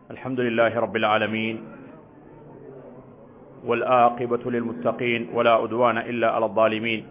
الحمد لله رب العالمين والآقبة للمتقين ولا أدوان إلا على الظالمين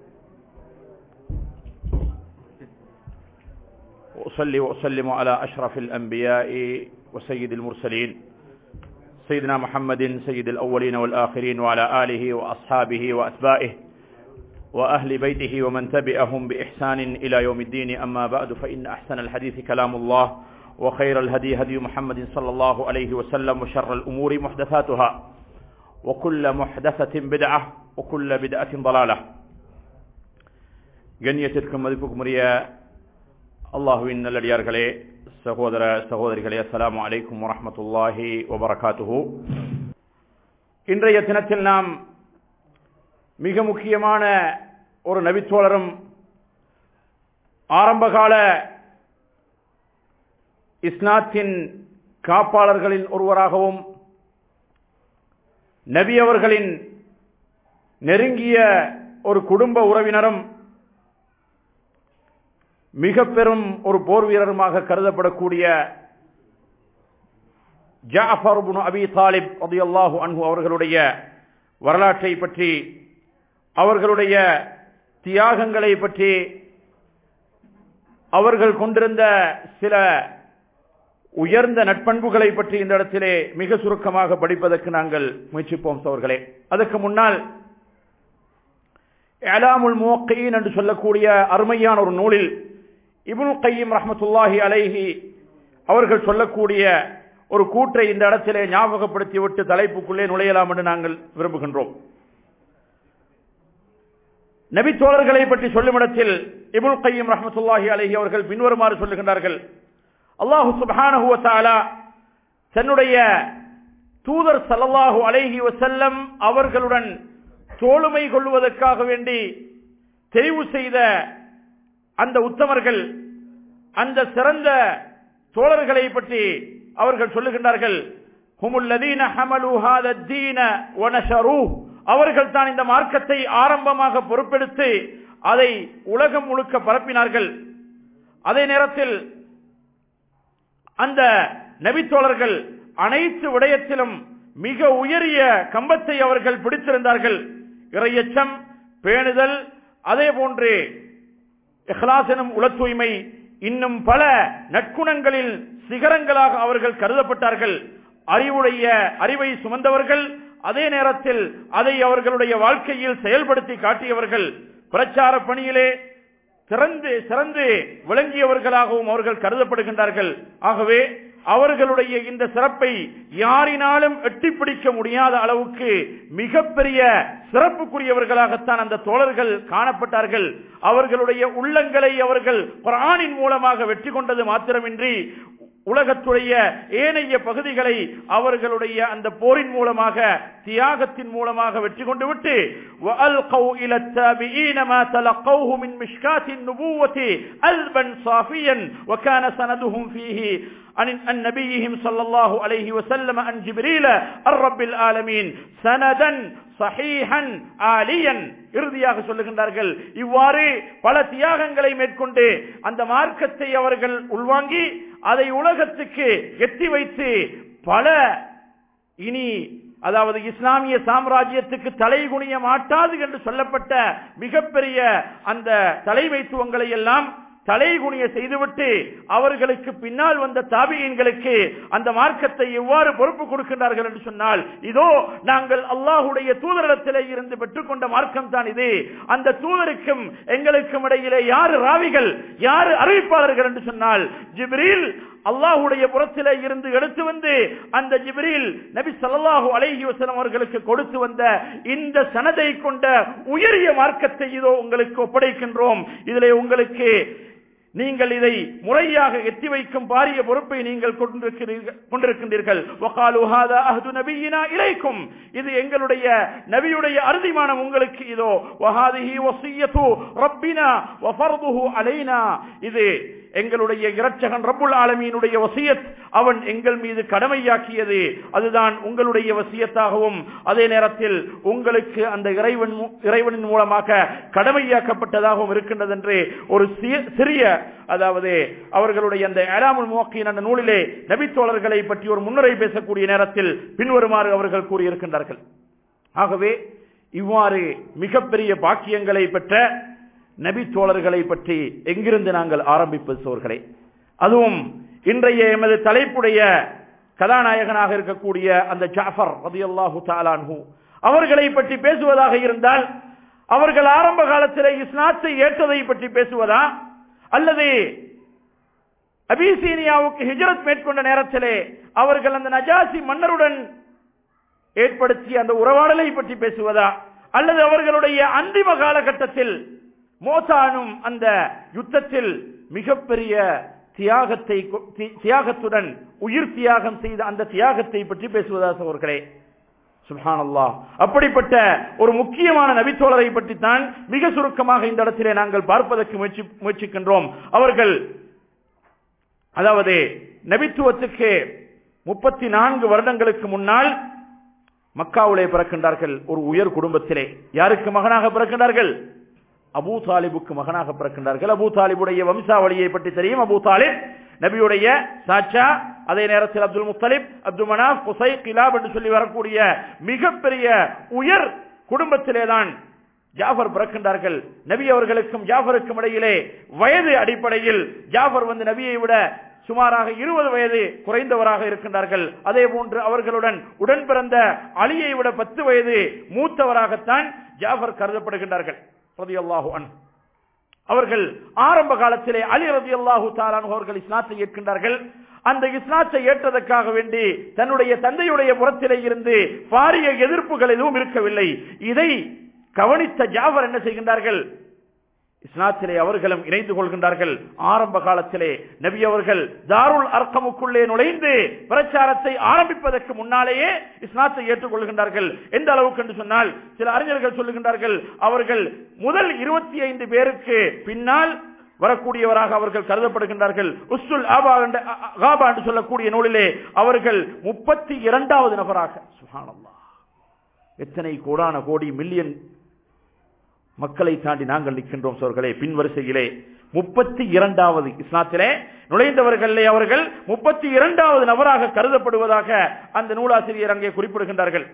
وأصلي وأسلم على أشرف الأنبياء وسيد المرسلين سيدنا محمد سيد الأولين والآخرين وعلى آله وأصحابه وأتباعه وأهل بيته ومن تبعهم بإحسان إلى يوم الدين أما بعد فإن أحسن الحديث كلام الله وخير الهدي هدي محمد صلى الله عليه وسلم وشر الأمور محدثاتها وكل محدثة بدعة وكل بدعة ضلالة கண்ணியத்திற்கும் மதிப்புக்கும் உரிய அல்லாஹுவின் நல்லடியார்களே சகோதர சகோதரிகளே அஸ்ஸலாமு அலைக்கும் வரஹமத்துல்லாஹி வபரகாத்துஹு இன்றைய தினத்தில் நாம் மிக முக்கியமான ஒரு நபித்தோழரும் ஆரம்பகால இஸ்லாத்தின் காப்பாளர்களின் ஒருவராகவும் நபி அவர்களின் நெருங்கிய ஒரு குடும்ப உறவினரும் மிக பெரும் ஒரு போர் வீரருமாக கருதப்படக்கூடிய ஜாஃபர் அபி தாலிப் அல்லாஹு அன்ஹு அவர்களுடைய வரலாற்றை பற்றி அவர்களுடைய தியாகங்களை பற்றி அவர்கள் கொண்டிருந்த சில உயர்ந்த நட்பண்புகளை பற்றி இந்த இடத்திலே மிக சுருக்கமாக படிப்பதற்கு நாங்கள் முயற்சிப்போம் சோர்களே அதற்கு முன்னால் ஏலாமுல் மோக்கையின் என்று சொல்லக்கூடிய அருமையான ஒரு நூலில் இபுல் கையம் ரஹமத்துல்லாஹி அலைஹி அவர்கள் சொல்லக்கூடிய ஒரு கூற்றை இந்த இடத்திலே ஞாபகப்படுத்தி விட்டு தலைப்புக்குள்ளே நுழையலாம் என்று நாங்கள் விரும்புகின்றோம் நபி தோழர்களை பற்றி சொல்லும் இடத்தில் இபுல் கையம் ரஹமத்துல்லாஹி அலஹி அவர்கள் பின்வருமாறு சொல்லுகின்றார்கள் அல்லாஹு சுபானஹுவத்தாலா தன்னுடைய தூதர் சல்லல்லாஹு அலைஹி வசல்லம் அவர்களுடன் தோளுமை கொள்வதற்காக வேண்டி தெரிவு செய்த அந்த உத்தமர்கள் அந்த சிறந்த தோழர்களை பற்றி அவர்கள் சொல்லுகின்றார்கள் அவர்கள் தான் இந்த மார்க்கத்தை ஆரம்பமாக பொறுப்பெடுத்து அதை உலகம் முழுக்க பரப்பினார்கள் அதே நேரத்தில் அந்த நபித்தோழர்கள் அனைத்து விடயத்திலும் மிக உயரிய கம்பத்தை அவர்கள் பிடித்திருந்தார்கள் இறையச்சம் பேணுதல் அதே போன்று இஹ்லாஸ் எனும் உல தூய்மை இன்னும் பல நற்குணங்களில் சிகரங்களாக அவர்கள் கருதப்பட்டார்கள் அறிவுடைய அறிவை சுமந்தவர்கள் அதே நேரத்தில் அதை அவர்களுடைய வாழ்க்கையில் செயல்படுத்தி காட்டியவர்கள் பிரச்சார பணியிலே சிறந்து சிறந்து விளங்கியவர்களாகவும் அவர்கள் கருதப்படுகின்றார்கள் ஆகவே அவர்களுடைய இந்த சிறப்பை யாரினாலும் எட்டி பிடிக்க முடியாத அளவுக்கு மிகப்பெரிய சிறப்புக்குரியவர்களாகத்தான் அந்த தோழர்கள் காணப்பட்டார்கள் அவர்களுடைய உள்ளங்களை அவர்கள் குரானின் மூலமாக வெற்றி கொண்டது மாத்திரமின்றி உலகத்துடைய ஏனைய பகுதிகளை அவர்களுடைய அந்த போரின் மூலமாக தியாகத்தின் மூலமாக வெற்றி கொண்டு விட்டு وَأَلْقَوْا إِلَى التَّابِعِينَ مَا تَلَقَّوْهُ مِنْ مِشْكَاةِ النُّبُوَّةِ أَلْبًا صَافِيًا وَكَانَ سَنَدُهُمْ فِيهِ عن عن نبيهم صلى الله عليه وسلم عن جبريل الرب العالمين سندا சஹீஹன் ஆலியன் இறுதியாக சொல்லுகின்றார்கள் இவ்வாறு பல தியாகங்களை மேற்கொண்டு அந்த மார்க்கத்தை அவர்கள் உள்வாங்கி அதை உலகத்துக்கு எத்தி வைத்து பல இனி அதாவது இஸ்லாமிய சாம்ராஜ்யத்துக்கு தலைகுனிய மாட்டாது என்று சொல்லப்பட்ட மிகப்பெரிய அந்த தலைமைத்துவங்களை எல்லாம் தலைகுனிய செய்துவிட்டு அவர்களுக்கு பின்னால் வந்த தாபியன்களுக்கு அந்த மார்க்கத்தை எவ்வாறு பொறுப்பு கொடுக்கின்றார்கள் என்று சொன்னால் இதோ நாங்கள் அல்லாஹுடைய தூதரிடத்திலே இருந்து பெற்றுக்கொண்ட மார்க்கம் தான் இது அந்த தூதருக்கும் எங்களுக்கும் இடையிலே யாரு ராவிகள் யாரு அறிவிப்பாளர்கள் என்று சொன்னால் ஜிப்ரீல் அல்லாஹுடைய புறத்திலே இருந்து எடுத்து வந்து அந்த ஜிப்ரீல் நபி சல்லாஹூ அலைஹி வசலம் அவர்களுக்கு கொடுத்து வந்த இந்த சனதை கொண்ட உயரிய மார்க்கத்தை இதோ உங்களுக்கு ஒப்படைக்கின்றோம் இதிலே உங்களுக்கு நீங்கள் இதை முறையாக எத்தி வைக்கும் பாரிய பொறுப்பை நீங்கள் கொண்டிருக்கின்றீர்கள் இலைக்கும் இது எங்களுடைய நபியுடைய அறுதிமானம் உங்களுக்கு இதோ அலைனா இது எங்களுடைய இரட்சகன் ரப்புல் ஆலமீனுடைய வசியத் அவன் எங்கள் மீது கடமையாக்கியது அதுதான் உங்களுடைய வசியத்தாகவும் அதே நேரத்தில் உங்களுக்கு அந்த இறைவன் மூ- இறைவனின் மூலமாக கடமையாக்கப்பட்டதாகவும் இருக்கின்றது என்று ஒரு சி- சிறிய அதாவது அவர்களுடைய அந்த ஏழாமுல் மோக்கின் அந்த நூலிலே நபித்தோழர்களை பற்றி ஒரு முன்னுரை பேசக்கூடிய நேரத்தில் பின்வருமாறு அவர்கள் கூறியிருக்கின்றார்கள் ஆகவே இவ்வாறு மிகப்பெரிய பாக்கியங்களை பெற்ற நபி தோழர்களை பற்றி எங்கிருந்து நாங்கள் ஆரம்பிப்பது சோர்களே அதுவும் இன்றைய எமது தலைப்புடைய கதாநாயகனாக இருக்கக்கூடிய அந்த ஜாஃபர் ரதியல்லாஹு தாலான்ஹு அவர்களை பற்றி பேசுவதாக இருந்தால் அவர்கள் ஆரம்ப காலத்திலே இஸ்லாத்தை ஏற்றதை பற்றி பேசுவதா அல்லது அபிசீனியாவுக்கு ஹிஜ்ரத் மேற்கொண்ட நேரத்திலே அவர்கள் அந்த நஜாசி மன்னருடன் ஏற்படுத்திய அந்த உறவாடலை பற்றி பேசுவதா அல்லது அவர்களுடைய அந்திம காலகட்டத்தில் மோசானும் அந்த யுத்தத்தில் மிகப்பெரிய தியாகத்தை கொ- தி- தியாகத்துடன் உயிர் தியாகம் செய்த அந்த தியாகத்தை பற்றி பேசுவதா சகோதரர்களே சுப்ஹானல்லாஹ் அப்படிப்பட்ட ஒரு முக்கியமான நபித்தோழரை பற்றி தான் மிக சுருக்கமாக இந்த இடத்திலே நாங்கள் பார்ப்பதற்கு முயற்சி முயற்சிக்கின்றோம் அவர்கள் அதாவது நபித்துவத்துக்கு முப்பத்தி நான்கு வருடங்களுக்கு முன்னால் மக்காவிலே பிறக்கின்றார்கள் ஒரு உயர் குடும்பத்திலே யாருக்கு மகனாக பிறக்கின்றார்கள் அபூ தாலிபுக்கு மகனாக பிறக்கின்றார்கள் அபூ தாலிபுடைய வம்சாவளியை பற்றி தெரியும் அபூ தாலிப் நபியுடைய சாச்சா அதே நேரத்தில் அப்துல் முத்தலிப் அப்துல் மனாப் குசை கிலாப் என்று சொல்லி வரக்கூடிய மிகப்பெரிய உயர் குடும்பத்திலே தான் ஜாஃபர் பிறக்கின்றார்கள் நபி அவர்களுக்கும் ஜாஃபருக்கும் இடையிலே வயது அடிப்படையில் ஜாஃபர் வந்து நபியை விட சுமாராக இருபது வயது குறைந்தவராக இருக்கின்றார்கள் அதே போன்று அவர்களுடன் உடன் பிறந்த அலியை விட பத்து வயது மூத்தவராகத்தான் ஜாஃபர் கருதப்படுகின்றார்கள் ரலியல்லாஹு அன்ஹு அவர்கள் ஆரம்ப காலத்திலே அலி ரதி அல்லாஹு அவர்கள் இஸ்லாத்தை ஏற்கின்றார்கள் அந்த இஸ்லாத்தை ஏற்றதற்காக வேண்டி தன்னுடைய தந்தையுடைய புறத்திலே இருந்து பாரிய எதிர்ப்புகள் எதுவும் இருக்கவில்லை இதை கவனித்த ஜாஃபர் என்ன செய்கின்றார்கள் இஸ்லாத்திலே அவர்களும் இணைந்து கொள்கின்றார்கள் ஆரம்ப காலத்திலே நபி அவர்கள் தாருல் அர்க்கமுக்குள்ளே நுழைந்து பிரச்சாரத்தை ஆரம்பிப்பதற்கு முன்னாலேயே இஸ்லாத்தை ஏற்றுக்கொள்கின்றார்கள் எந்த அளவுக்கு என்று சொன்னால் சில அறிஞர்கள் சொல்லுகின்றார்கள் அவர்கள் முதல் இருபத்தி ஐந்து பேருக்கு பின்னால் வரக்கூடியவராக அவர்கள் கருதப்படுகின்றார்கள் உஸ்துல் ஆபா என்ற அ- அ- காபா என்று சொல்லக்கூடிய நூலிலே அவர்கள் முப்பத்தி இரண்டாவது நபராக சுஹானல்லாஹ் எத்தனை கோடான கோடி மில்லியன் மக்களை தாண்டி நாங்கள் நிற்கின்றோம் சோர்களே பின் வரிசையிலே முப்பத்தி இரண்டாவது இஸ்லாத்திலே நுழைந்தவர்களே அவர்கள் முப்பத்தி இரண்டாவது நபராக கருதப்படுவதாக அந்த நூலாசிரியர் அங்கே குறிப்பிடுகின்றார்கள்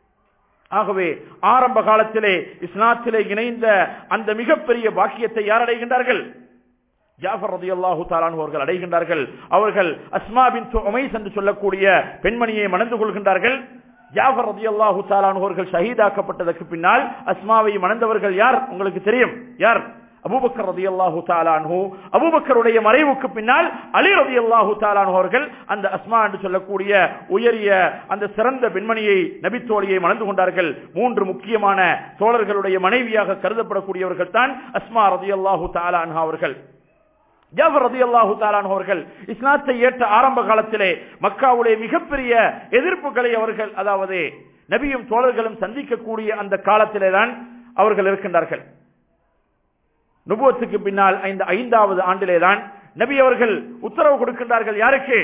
ஆகவே ஆரம்ப காலத்திலே இஸ்லாத்திலே இணைந்த அந்த மிகப்பெரிய பாக்கியத்தை யார் அடைகின்றார்கள் ஜாஃபர் ரதியல்லாஹு தாலான் அவர்கள் அடைகின்றார்கள் அவர்கள் அஸ்மா பின் உமைஸ் என்று சொல்லக்கூடிய பெண்மணியை மணந்து கொள்கின்றார்கள் ஜாஃபர் ரதியல்லாஹு தாலான் அவர்கள் ஷஹீதாக்கப்பட்டதற்கு பின்னால் அஸ்மாவை மணந்தவர்கள் யார் உங்களுக்கு தெரியும் யார் அபூபக்கர் ரதியல்லாஹு தாலான்ஹு அபூபக்கருடைய மறைவுக்கு பின்னால் அலி ரதியல்லாஹு தாலான்ஹு அவர்கள் அந்த அஸ்மா என்று சொல்லக்கூடிய உயரிய அந்த சிறந்த பெண்மணியை நபித்தோழியை மணந்து கொண்டார்கள் மூன்று முக்கியமான தோழர்களுடைய மனைவியாக கருதப்படக்கூடியவர்கள் தான் அஸ்மா ரதியல்லாஹு தாலான்ஹா அவர்கள் ஜாஃபர் ரதியல்லாஹு தாலான் அவர்கள் இஸ்லாத்தை ஏற்ற ஆரம்ப காலத்திலே மக்காவுடைய மிகப்பெரிய எதிர்ப்புகளை அவர்கள் அதாவது நபியும் தோழர்களும் சந்திக்கக்கூடிய அந்த காலத்திலே தான் அவர்கள் இருக்கின்றார்கள் நுபுவத்துக்கு பின்னால் ஐந்து ஐந்தாவது ஆண்டிலே தான் நபி அவர்கள் உத்தரவு கொடுக்கின்றார்கள் யாருக்கு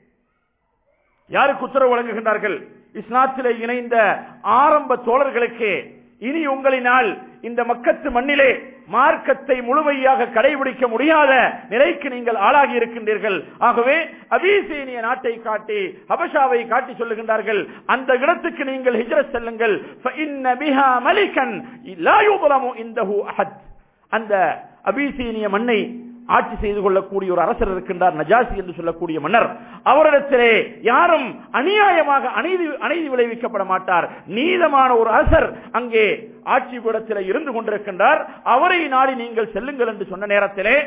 யாருக்கு உத்தரவு வழங்குகின்றார்கள் இஸ்லாத்திலே இணைந்த ஆரம்ப தோழர்களுக்கு இனி உங்களினால் இந்த மக்கத்து மண்ணிலே மார்க்கத்தை முழுமையாக கடைபிடிக்க முடியாத நிலைக்கு நீங்கள் ஆளாகி இருக்கின்றீர்கள் ஆகவே அபிசீனிய நாட்டை காட்டி ஹபஷாவை காட்டி சொல்லுகின்றார்கள் அந்த இடத்துக்கு நீங்கள் ஹிஜ்ரத் செல்லுங்கள் فَإِنَّ بِهَا مَلِكًا لَا يُظْلَمُ عِنْدَهُ أَحَدٌ அந்த அபிசீனிய மண்ணை ஆட்சி செய்து கொள்ளக்கூடிய ஒரு அரசர் இருக்கின்றார் நஜாசி என்று சொல்லக்கூடிய மன்னர் அவரிடத்திலே யாரும் அநியாயமாக அநீதி அநீதி விளைவிக்கப்பட மாட்டார் நீதமான ஒரு அரசர் அங்கே ஆட்சி கூடத்திலே இருந்து கொண்டிருக்கின்றார் அவரை நாடி நீங்கள் செல்லுங்கள் என்று சொன்ன நேரத்திலே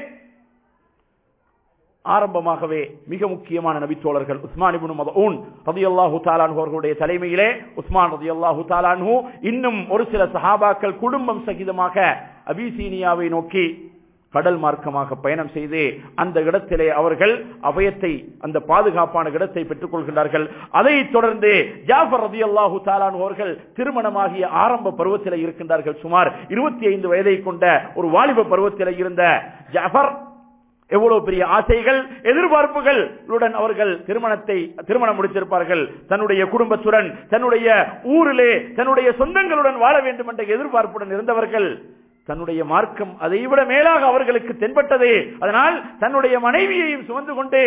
ஆரம்பமாகவே மிக முக்கியமான நபித்தோழர்கள் உஸ்மான் இப்னு மதூன் ரதியல்லாஹு தாலான்ஹு அவர்களுடைய தலைமையிலே உஸ்மான் ரதியல்லாஹு தாலான்ஹு இன்னும் ஒரு சில சஹாபாக்கள் குடும்பம் சகிதமாக அபிசீனியாவை நோக்கி கடல் மார்க்கமாக பயணம் செய்து அந்த இடத்திலே அவர்கள் அபயத்தை அந்த பாதுகாப்பான இடத்தை பெற்றுக் கொள்கின்றார்கள் அதைத் தொடர்ந்து ஜாஃபர் ரதி அல்லாஹு தாலான் அவர்கள் திருமணமாகிய ஆரம்ப பருவத்தில் இருக்கின்றார்கள் சுமார் இருபத்தி ஐந்து வயதை கொண்ட ஒரு வாலிப பருவத்தில் இருந்த ஜாஃபர் எவ்வளவு பெரிய ஆசைகள் எதிர்பார்ப்புகள் உடன் அவர்கள் திருமணத்தை திருமணம் முடித்திருப்பார்கள் தன்னுடைய குடும்பத்துடன் தன்னுடைய ஊரிலே தன்னுடைய சொந்தங்களுடன் வாழ வேண்டும் என்ற எதிர்பார்ப்புடன் இருந்தவர்கள் தன்னுடைய மார்க்கம் அதைவிட மேலாக அவர்களுக்கு தென்பட்டது அதனால் தன்னுடைய மனைவியையும் சுமந்து கொண்டு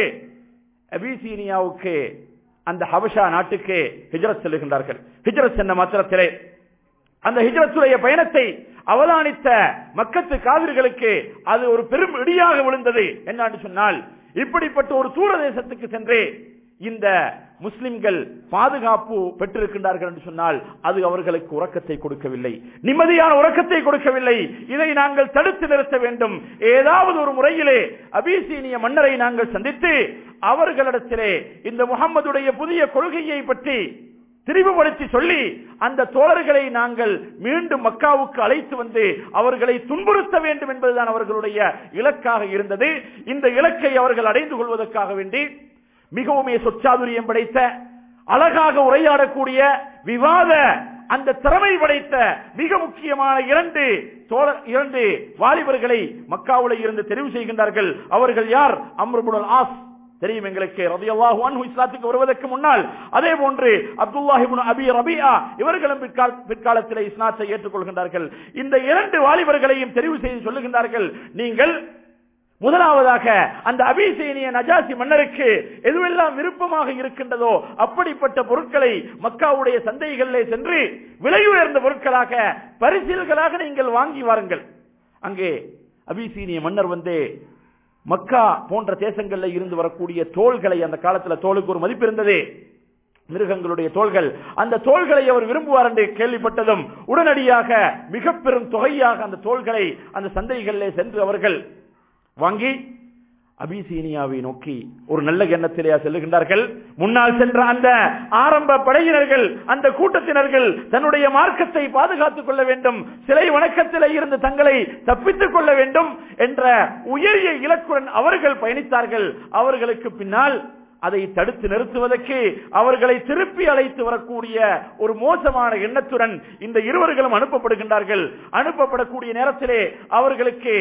அபிசீனியாவுக்கு அந்த ஹபஷா நாட்டுக்கு ஹிஜரத் செல்லுகின்றார்கள் ஹிஜரத் சென்ற மாத்திரத்திலே அந்த ஹிஜரத்துடைய பயணத்தை அவதானித்த மக்கத்து காவிர்களுக்கு அது ஒரு பெரும் இடியாக விழுந்தது என்னன்னு சொன்னால் இப்படிப்பட்ட ஒரு தூர தேசத்துக்கு சென்று இந்த முஸ்லிம்கள் பாதுகாப்பு பெற்றிருக்கின்றார்கள் என்று சொன்னால் அது அவர்களுக்கு உறக்கத்தை கொடுக்கவில்லை நிம்மதியான உறக்கத்தை கொடுக்கவில்லை இதை நாங்கள் தடுத்து நிறுத்த வேண்டும் ஏதாவது ஒரு முறையிலே அபிசீனிய மன்னரை நாங்கள் சந்தித்து அவர்களிடத்திலே இந்த முகம்மதுடைய புதிய கொள்கையை பற்றி திரிவுபடுத்தி சொல்லி அந்த தோழர்களை நாங்கள் மீண்டும் மக்காவுக்கு அழைத்து வந்து அவர்களை துன்புறுத்த வேண்டும் என்பதுதான் அவர்களுடைய இலக்காக இருந்தது இந்த இலக்கை அவர்கள் அடைந்து கொள்வதற்காக வேண்டி மிகவுமே சொச்சாதுரியம் படைத்த அழகாக உரையாடக்கூடிய விவாத அந்த திறமை படைத்த மிக முக்கியமான இரண்டு தோழர் இரண்டு வாலிபர்களை மக்காவுல இருந்து தெரிவு செய்கின்றார்கள் அவர்கள் யார் அம்ருபுல் ஆஸ் தெரியும் எங்களுக்கு ரதியல்லாஹு அன்ஹு இஸ்லாத்துக்கு வருவதற்கு முன்னால் அதே போன்று அப்துல்லாஹி இப்னு அபி ரபியா இவர்களும் பிற்கால பிற்காலத்தில் இஸ்லாத்தை ஏற்றுக்கொள்கின்றார்கள் இந்த இரண்டு வாலிபர்களையும் தெரிவு செய்து சொல்லுகின்றார்கள் நீங்கள் முதலாவதாக அந்த அபிசேனிய நஜாசி மன்னருக்கு எதுவெல்லாம் விருப்பமாக இருக்கின்றதோ அப்படிப்பட்ட பொருட்களை மக்காவுடைய சந்தைகளிலே சென்று விலை உயர்ந்த பொருட்களாக பரிசில்களாக நீங்கள் வாங்கி வாருங்கள் அங்கே அபிசீனிய மன்னர் வந்து மக்கா போன்ற தேசங்கள்ல இருந்து வரக்கூடிய தோள்களை அந்த காலத்துல தோலுக்கு ஒரு மதிப்பு இருந்தது மிருகங்களுடைய தோள்கள் அந்த தோள்களை அவர் விரும்புவார் என்று கேள்விப்பட்டதும் உடனடியாக மிக பெரும் தொகையாக அந்த தோள்களை அந்த சந்தைகளிலே சென்று அவர்கள் வாங்கி அபிசீனியாவை நோக்கி ஒரு நல்ல எண்ணத்திலே செல்லுகின்றார்கள் முன்னால் சென்ற அந்த ஆரம்ப படையினர்கள் அந்த கூட்டத்தினர்கள் தன்னுடைய மார்க்கத்தை பாதுகாத்துக் கொள்ள வேண்டும் சிலை வணக்கத்திலே இருந்து தங்களை தப்பித்துக் கொள்ள வேண்டும் என்ற உயரிய இலக்குடன் அவர்கள் பயணித்தார்கள் அவர்களுக்கு பின்னால் அதை தடுத்து நிறுத்துவதற்கு அவர்களை திருப்பி அழைத்து வரக்கூடிய ஒரு மோசமான எண்ணத்துடன் இந்த இருவர்களும் அனுப்பப்படுகின்றார்கள் அனுப்பப்படக்கூடிய நேரத்திலே அவர்களுக்கு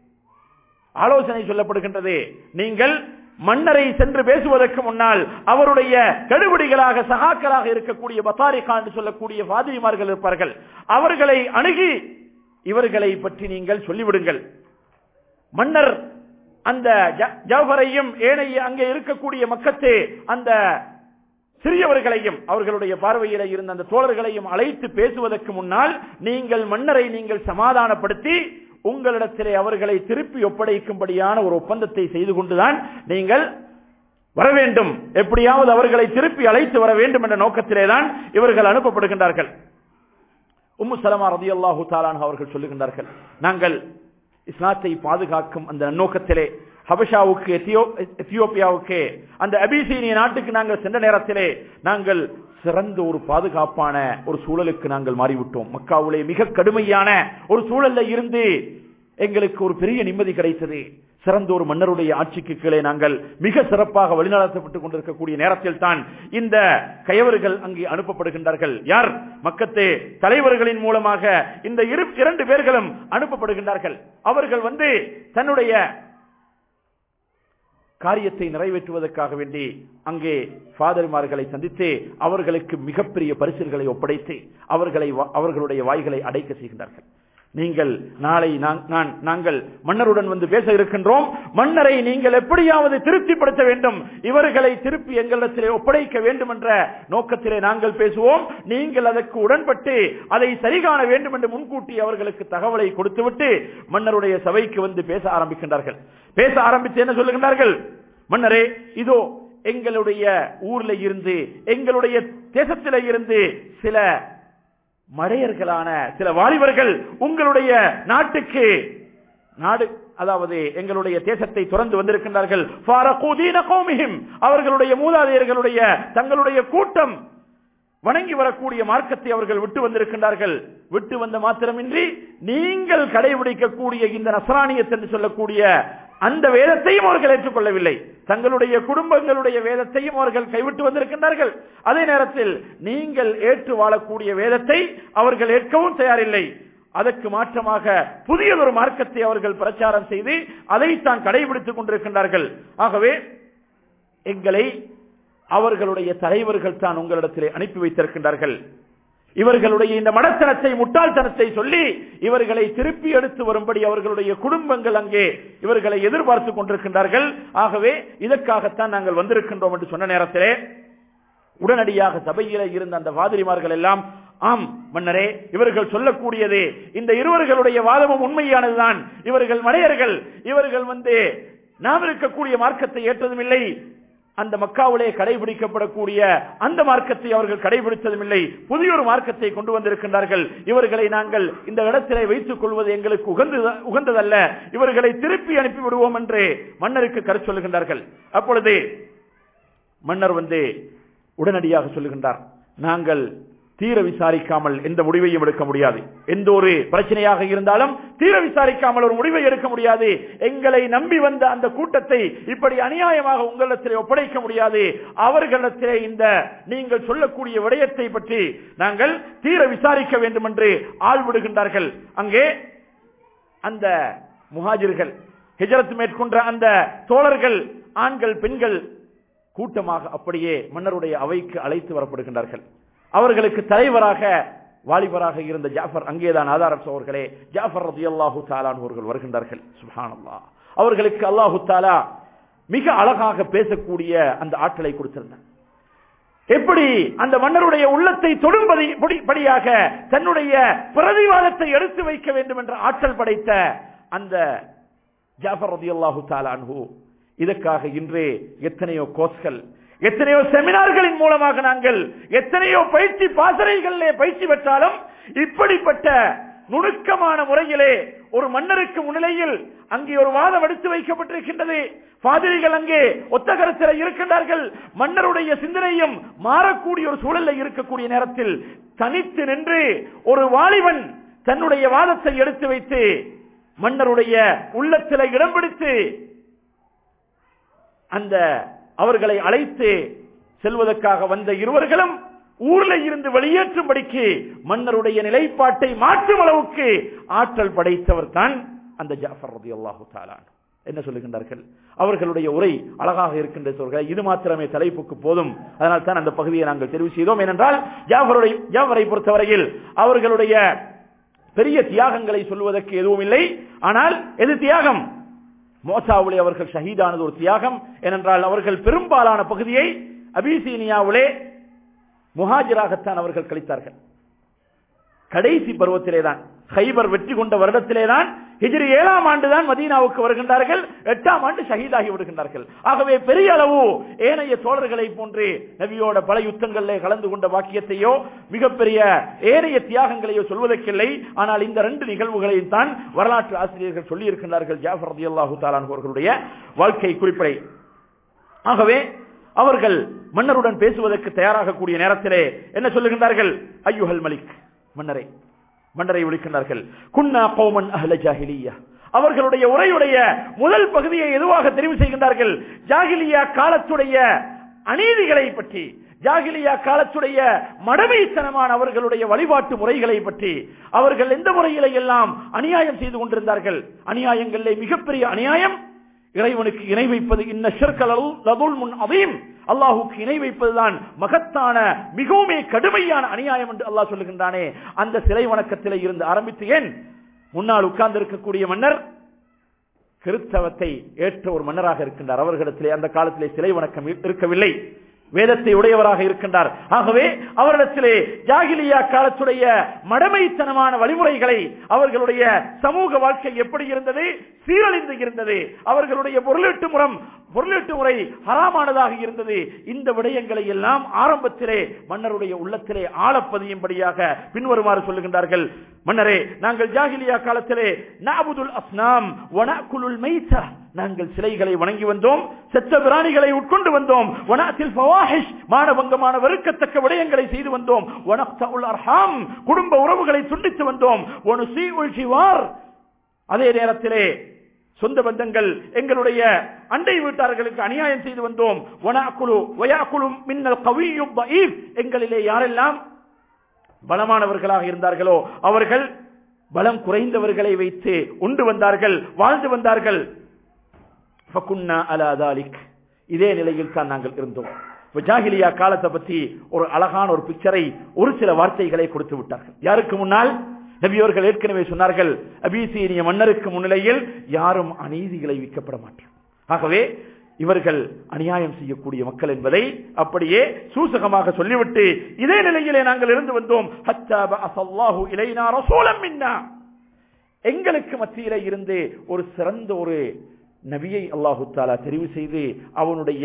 ஆலோசனை சொல்லப்படுகின்றது நீங்கள் மன்னரை சென்று பேசுவதற்கு முன்னால் அவருடைய கடுபிடிகளாக சகாக்களாக இருக்கக்கூடிய பத்தாரிகா என்று சொல்லக்கூடிய பாதிரிமார்கள் இருப்பார்கள் அவர்களை அணுகி இவர்களை பற்றி நீங்கள் சொல்லிவிடுங்கள் மன்னர் அந்த ஜவஹரையும் ஏனைய அங்கே இருக்கக்கூடிய மக்கத்து அந்த சிறியவர்களையும் அவர்களுடைய பார்வையில இருந்த அந்த தோழர்களையும் அழைத்து பேசுவதற்கு முன்னால் நீங்கள் மன்னரை நீங்கள் சமாதானப்படுத்தி உங்களிடத்திலே அவர்களை திருப்பி ஒப்படைக்கும்படியான ஒரு ஒப்பந்தத்தை செய்து கொண்டுதான் நீங்கள் வர வேண்டும் எப்படியாவது அவர்களை திருப்பி அழைத்து வர வேண்டும் என்ற நோக்கத்திலே தான் இவர்கள் அனுப்பப்படுகின்றார்கள் உம்மு சலமா ரதி அல்லாஹூ தாலான் அவர்கள் சொல்லுகின்றார்கள் நாங்கள் இஸ்லாத்தை பாதுகாக்கும் அந்த நோக்கத்திலே ஹபஷாவுக்கு எத்தியோப்பியாவுக்கு அந்த அபிசீனிய நாட்டுக்கு நாங்கள் சென்ற நேரத்திலே நாங்கள் சிறந்த ஒரு பாதுகாப்பான ஒரு சூழலுக்கு நாங்கள் மாறிவிட்டோம் மக்காவுலே மிக கடுமையான ஒரு சூழல்ல இருந்து எங்களுக்கு ஒரு பெரிய நிம்மதி கிடைத்தது சிறந்த ஒரு மன்னருடைய ஆட்சிக்கு கீழே நாங்கள் மிக சிறப்பாக வழிநடத்தப்பட்டுக் கொண்டிருக்கக்கூடிய நேரத்தில் தான் இந்த கயவர்கள் அங்கே அனுப்பப்படுகின்றார்கள் யார் மக்கத்து தலைவர்களின் மூலமாக இந்த இரு இரண்டு பேர்களும் அனுப்பப்படுகின்றார்கள் அவர்கள் வந்து தன்னுடைய காரியத்தை நிறைவேற்றுவதற்காக வேண்டி அங்கே ஃபாதர்மார்களை சந்தித்து அவர்களுக்கு மிகப்பெரிய பரிசுகளை ஒப்படைத்து அவர்களை அவர்களுடைய வாய்களை அடைக்க செய்கின்றார்கள் நீங்கள் நாளை நான் நாங்கள் மன்னருடன் வந்து பேச இருக்கின்றோம் மன்னரை நீங்கள் எப்படியாவது திருப்திப்படுத்த வேண்டும் இவர்களை திருப்பி எங்களிடத்திலே ஒப்படைக்க வேண்டும் என்ற நோக்கத்திலே நாங்கள் பேசுவோம் நீங்கள் அதற்கு உடன்பட்டு அதை சரிகாண வேண்டும் என்று முன்கூட்டி அவர்களுக்கு தகவலை கொடுத்துவிட்டு மன்னருடைய சபைக்கு வந்து பேச ஆரம்பிக்கின்றார்கள் பேச ஆரம்பித்து என்ன சொல்லுகின்றார்கள் மன்னரே இதோ எங்களுடைய ஊர்ல இருந்து எங்களுடைய தேசத்தில இருந்து சில மடையர்களான சில வாலிபர்கள் உங்களுடைய நாட்டுக்கு நாடு அதாவது எங்களுடைய தேசத்தை துறந்து வந்திருக்கின்றார்கள் அவர்களுடைய மூதாதையர்களுடைய தங்களுடைய கூட்டம் வணங்கி வரக்கூடிய மார்க்கத்தை அவர்கள் விட்டு வந்திருக்கின்றார்கள் விட்டு வந்த மாத்திரமின்றி நீங்கள் கடைபிடிக்கக்கூடிய இந்த நசராணியத் என்று சொல்லக்கூடிய அந்த வேதத்தையும் அவர்கள் ஏற்றுக்கொள்ளவில்லை தங்களுடைய குடும்பங்களுடைய வேதத்தையும் அவர்கள் கைவிட்டு வந்திருக்கின்றார்கள் அதே நேரத்தில் நீங்கள் ஏற்று வாழக்கூடிய வேதத்தை அவர்கள் ஏற்கவும் தயாரில்லை அதற்கு மாற்றமாக புதியதொரு மார்க்கத்தை அவர்கள் பிரச்சாரம் செய்து அதைத்தான் கடைபிடித்துக் கொண்டிருக்கின்றார்கள் ஆகவே எங்களை அவர்களுடைய தலைவர்கள் தான் உங்களிடத்திலே அனுப்பி வைத்திருக்கின்றார்கள் இவர்களுடைய இந்த மடத்தனத்தை முட்டாள்தனத்தை சொல்லி இவர்களை திருப்பி எடுத்து வரும்படி அவர்களுடைய குடும்பங்கள் அங்கே இவர்களை எதிர்பார்த்துக் கொண்டிருக்கின்றார்கள் ஆகவே இதற்காகத்தான் நாங்கள் வந்திருக்கின்றோம் என்று சொன்ன நேரத்திலே உடனடியாக சபையில இருந்த அந்த வாதிரிமார்கள் எல்லாம் ஆம் மன்னரே இவர்கள் சொல்லக்கூடியது இந்த இருவர்களுடைய வாதமும் உண்மையானதுதான் இவர்கள் மடையர்கள் இவர்கள் வந்து நாம் இருக்கக்கூடிய மார்க்கத்தை ஏற்றதும் இல்லை அந்த மக்காவிலே கடைபிடிக்கப்படக்கூடிய அந்த மார்க்கத்தை அவர்கள் கடைபிடித்ததும் இல்லை புதிய ஒரு மார்க்கத்தை கொண்டு வந்திருக்கின்றார்கள் இவர்களை நாங்கள் இந்த இடத்திலே வைத்துக் கொள்வது எங்களுக்கு உகந்தது உகந்ததல்ல இவர்களை திருப்பி அனுப்பி விடுவோம் என்று மன்னருக்கு கருத்து சொல்லுகின்றார்கள் அப்பொழுது மன்னர் வந்து உடனடியாக சொல்லுகின்றார் நாங்கள் தீர விசாரிக்காமல் எந்த முடிவையும் எடுக்க முடியாது எந்த ஒரு பிரச்சனையாக இருந்தாலும் தீர விசாரிக்காமல் ஒரு முடிவை எடுக்க முடியாது எங்களை நம்பி வந்த அந்த கூட்டத்தை இப்படி அநியாயமாக உங்களிடத்திலே ஒப்படைக்க முடியாது அவர்களிடத்திலே இந்த நீங்கள் சொல்லக்கூடிய விடயத்தை பற்றி நாங்கள் தீர விசாரிக்க வேண்டும் என்று ஆள் விடுகின்றார்கள் அங்கே அந்த முஹாஜிர்கள் ஹிஜரத் மேற்கொண்ட அந்த தோழர்கள் ஆண்கள் பெண்கள் கூட்டமாக அப்படியே மன்னருடைய அவைக்கு அழைத்து வரப்படுகின்றார்கள் அவர்களுக்கு தலைவராக வாலிபராக இருந்த ஜாஃபர் அங்கேதான் ஆதாரம் சோர்களே ஜாஃபர் ரதி அல்லாஹு அவர்கள் வருகின்றார்கள் சுஹானல்லா அவர்களுக்கு அல்லாஹு தாலா மிக அழகாக பேசக்கூடிய அந்த ஆற்றலை கொடுத்திருந்தார் எப்படி அந்த மன்னருடைய உள்ளத்தை தொடும்படி படியாக தன்னுடைய பிரதிவாதத்தை எடுத்து வைக்க வேண்டும் என்ற ஆற்றல் படைத்த அந்த ஜாஃபர் ரதி அல்லாஹு தாலான்ஹூ இதற்காக இன்றே எத்தனையோ கோஸ்கள் எத்தனையோ செமினார்களின் மூலமாக நாங்கள் எத்தனையோ பயிற்சி பாசறைகளிலே பயிற்சி பெற்றாலும் இப்படிப்பட்ட நுணுக்கமான முறையிலே ஒரு மன்னருக்கு முன்னிலையில் அங்கே ஒரு வாதம் எடுத்து வைக்கப்பட்டிருக்கின்றது பாதிரிகள் அங்கே ஒத்த கருத்தில் இருக்கின்றார்கள் மன்னருடைய சிந்தனையும் மாறக்கூடிய ஒரு சூழலில் இருக்கக்கூடிய நேரத்தில் தனித்து நின்று ஒரு வாலிபன் தன்னுடைய வாதத்தை எடுத்து வைத்து மன்னருடைய உள்ளத்தில இடம் பிடித்து அந்த அவர்களை அழைத்து செல்வதற்காக வந்த இருவர்களும் ஊர்ல இருந்து வெளியேற்றும்படிக்கு மன்னருடைய நிலைப்பாட்டை மாற்றும் அளவுக்கு ஆற்றல் படைத்தவர் தான் அந்த ஜாஃபர் ரதி அல்லாஹு தாலான் என்ன சொல்லுகின்றார்கள் அவர்களுடைய உரை அழகாக இருக்கின்ற சொல்கள் இது மாத்திரமே தலைப்புக்கு போதும் அதனால் தான் அந்த பகுதியை நாங்கள் தெரிவு செய்தோம் ஏனென்றால் ஜாஃபருடைய ஜாஃபரை பொறுத்தவரையில் அவர்களுடைய பெரிய தியாகங்களை சொல்வதற்கு எதுவும் இல்லை ஆனால் எது தியாகம் மோசாவிலே அவர்கள் ஷஹீதானது ஒரு தியாகம் ஏனென்றால் அவர்கள் பெரும்பாலான பகுதியை அபிசீனியாவிலே முஹாஜிராகத்தான் அவர்கள் கழித்தார்கள் கடைசி பருவத்திலே தான் ஹைபர் வெற்றி கொண்ட வருடத்திலே தான் ஹிஜ்ரி ஏழாம் ஆண்டு தான் மதீனாவுக்கு வருகின்றார்கள் எட்டாம் ஆண்டு ஷஹீதாகி விடுகின்றார்கள் ஆகவே பெரிய அளவு ஏனைய சோழர்களை போன்று நபியோட பல யுத்தங்களிலே கலந்து கொண்ட வாக்கியத்தையோ மிகப்பெரிய ஏனைய தியாகங்களையோ சொல்வதற்கில்லை ஆனால் இந்த ரெண்டு நிகழ்வுகளையும் தான் வரலாற்று ஆசிரியர்கள் சொல்லி இருக்கின்றார்கள் ஜாஃபர் ரதி அல்லாஹு அவர்களுடைய வாழ்க்கை குறிப்பை ஆகவே அவர்கள் மன்னருடன் பேசுவதற்கு தயாராகக்கூடிய நேரத்திலே என்ன சொல்லுகின்றார்கள் ஐயுஹல் மலிக் மன்னரை மன்னரை விളിக்கின்றார்கள் குன்னா கௌமன் அஹ்ல ஜாஹிலியா அவர்களுடைய உரையுடைய முதல் பகுதியை எதுவாக தெரிவு செய்கின்றார்கள் ஜாகிலியா காலத்துடைய அநீதிகளை பற்றி ஜாகிலியா காலத்துடைய மடமைத்தனமான அவர்களுடைய வழிபாட்டு முறைகளை பற்றி அவர்கள் எந்த முறையில எல்லாம் அநியாயம் செய்து கொண்டிருந்தார்கள் அநியாயங்களிலே மிகப்பெரிய அநியாயம் இறைவனுக்கு இணை வைப்பது இன்ன ஷிர்கல் முன் அதையும் அல்லாஹுக்கு இணை வைப்பதுதான் மகத்தான மிகவும் கடுமையான அநியாயம் என்று அல்லாஹ் சொல்லுகின்றானே அந்த சிலை வணக்கத்திலே இருந்து ஆரம்பித்து ஏன் முன்னால் உட்கார்ந்து இருக்கக்கூடிய மன்னர் கிறிஸ்தவத்தை ஏற்ற ஒரு மன்னராக இருக்கின்றார் அவர்களிடத்திலே அந்த காலத்திலே சிலை வணக்கம் இருக்கவில்லை வேதத்தை உடையவராக இருக்கின்றார் ஆகவே அவரிடத்திலே ஜாகிலியா காலத்துடைய மடமைத்தனமான வழிமுறைகளை அவர்களுடைய சமூக வாழ்க்கை எப்படி இருந்தது சீரழிந்து இருந்தது அவர்களுடைய பொருளீட்டு முறம் பொருளீட்டு முறை ஹராமானதாக இருந்தது இந்த விடயங்களை எல்லாம் ஆரம்பத்திலே மன்னருடைய உள்ளத்திலே ஆழப்பதியும்படியாக பின்வருமாறு சொல்லுகின்றார்கள் மன்னரே நாங்கள் ஜாகிலியா காலத்திலே நாபுதுல் அஸ்னாம் வனகுலுல் மைத்தா நாங்கள் சிலைகளை வணங்கி வந்தோம் செத்த பிராணிகளை உட்கொண்டு வந்தோம் வனாத்தில் ஃபவாஹிஷ் மானபங்கமான வெறுக்கத்தக்க விடயங்களை செய்து வந்தோம் வனக்தஉல் அர்ஹாம் குடும்ப உறவுகளை துண்டித்து வந்தோம் வனுசீஉல் ஜிவார் அதே நேரத்திலே சொந்த பந்தங்கள் எங்களுடைய அண்டை வீட்டார்களுக்கு அநியாயம் செய்து வந்தோம் வனாக்குழு வயாக்குழு மின்னல் கவியும் எங்களிலே யாரெல்லாம் பலமானவர்களாக இருந்தார்களோ அவர்கள் பலம் குறைந்தவர்களை வைத்து உண்டு வந்தார்கள் வாழ்ந்து வந்தார்கள் ஃபகுன்னா அலா தாலிக். இதே நிலையில் தான் நாங்கள் இருந்தோம் இப்ப ஜாகிலியா காலத்தை பத்தி ஒரு அழகான ஒரு பிக்சரை ஒரு சில வார்த்தைகளை கொடுத்து விட்டார்கள் யாருக்கு முன்னால் நபியவர்கள் ஏற்கனவே சொன்னார்கள் அபிசீனிய மன்னருக்கு முன்னிலையில் யாரும் அநீதிகளை விற்கப்பட மாட்டார் ஆகவே இவர்கள் அநியாயம் செய்யக்கூடிய மக்கள் என்பதை அப்படியே சூசகமாக சொல்லிவிட்டு இதே நிலையிலே நாங்கள் இருந்து வந்தோம் ஹத்தா பஅஸல்லாஹு இலைனா ரசூலம் மின்னா எங்களுக்கு மத்தியிலே இருந்து ஒரு சிறந்த ஒரு நபியை அல்லாஹு தாலா தெரிவு செய்து அவனுடைய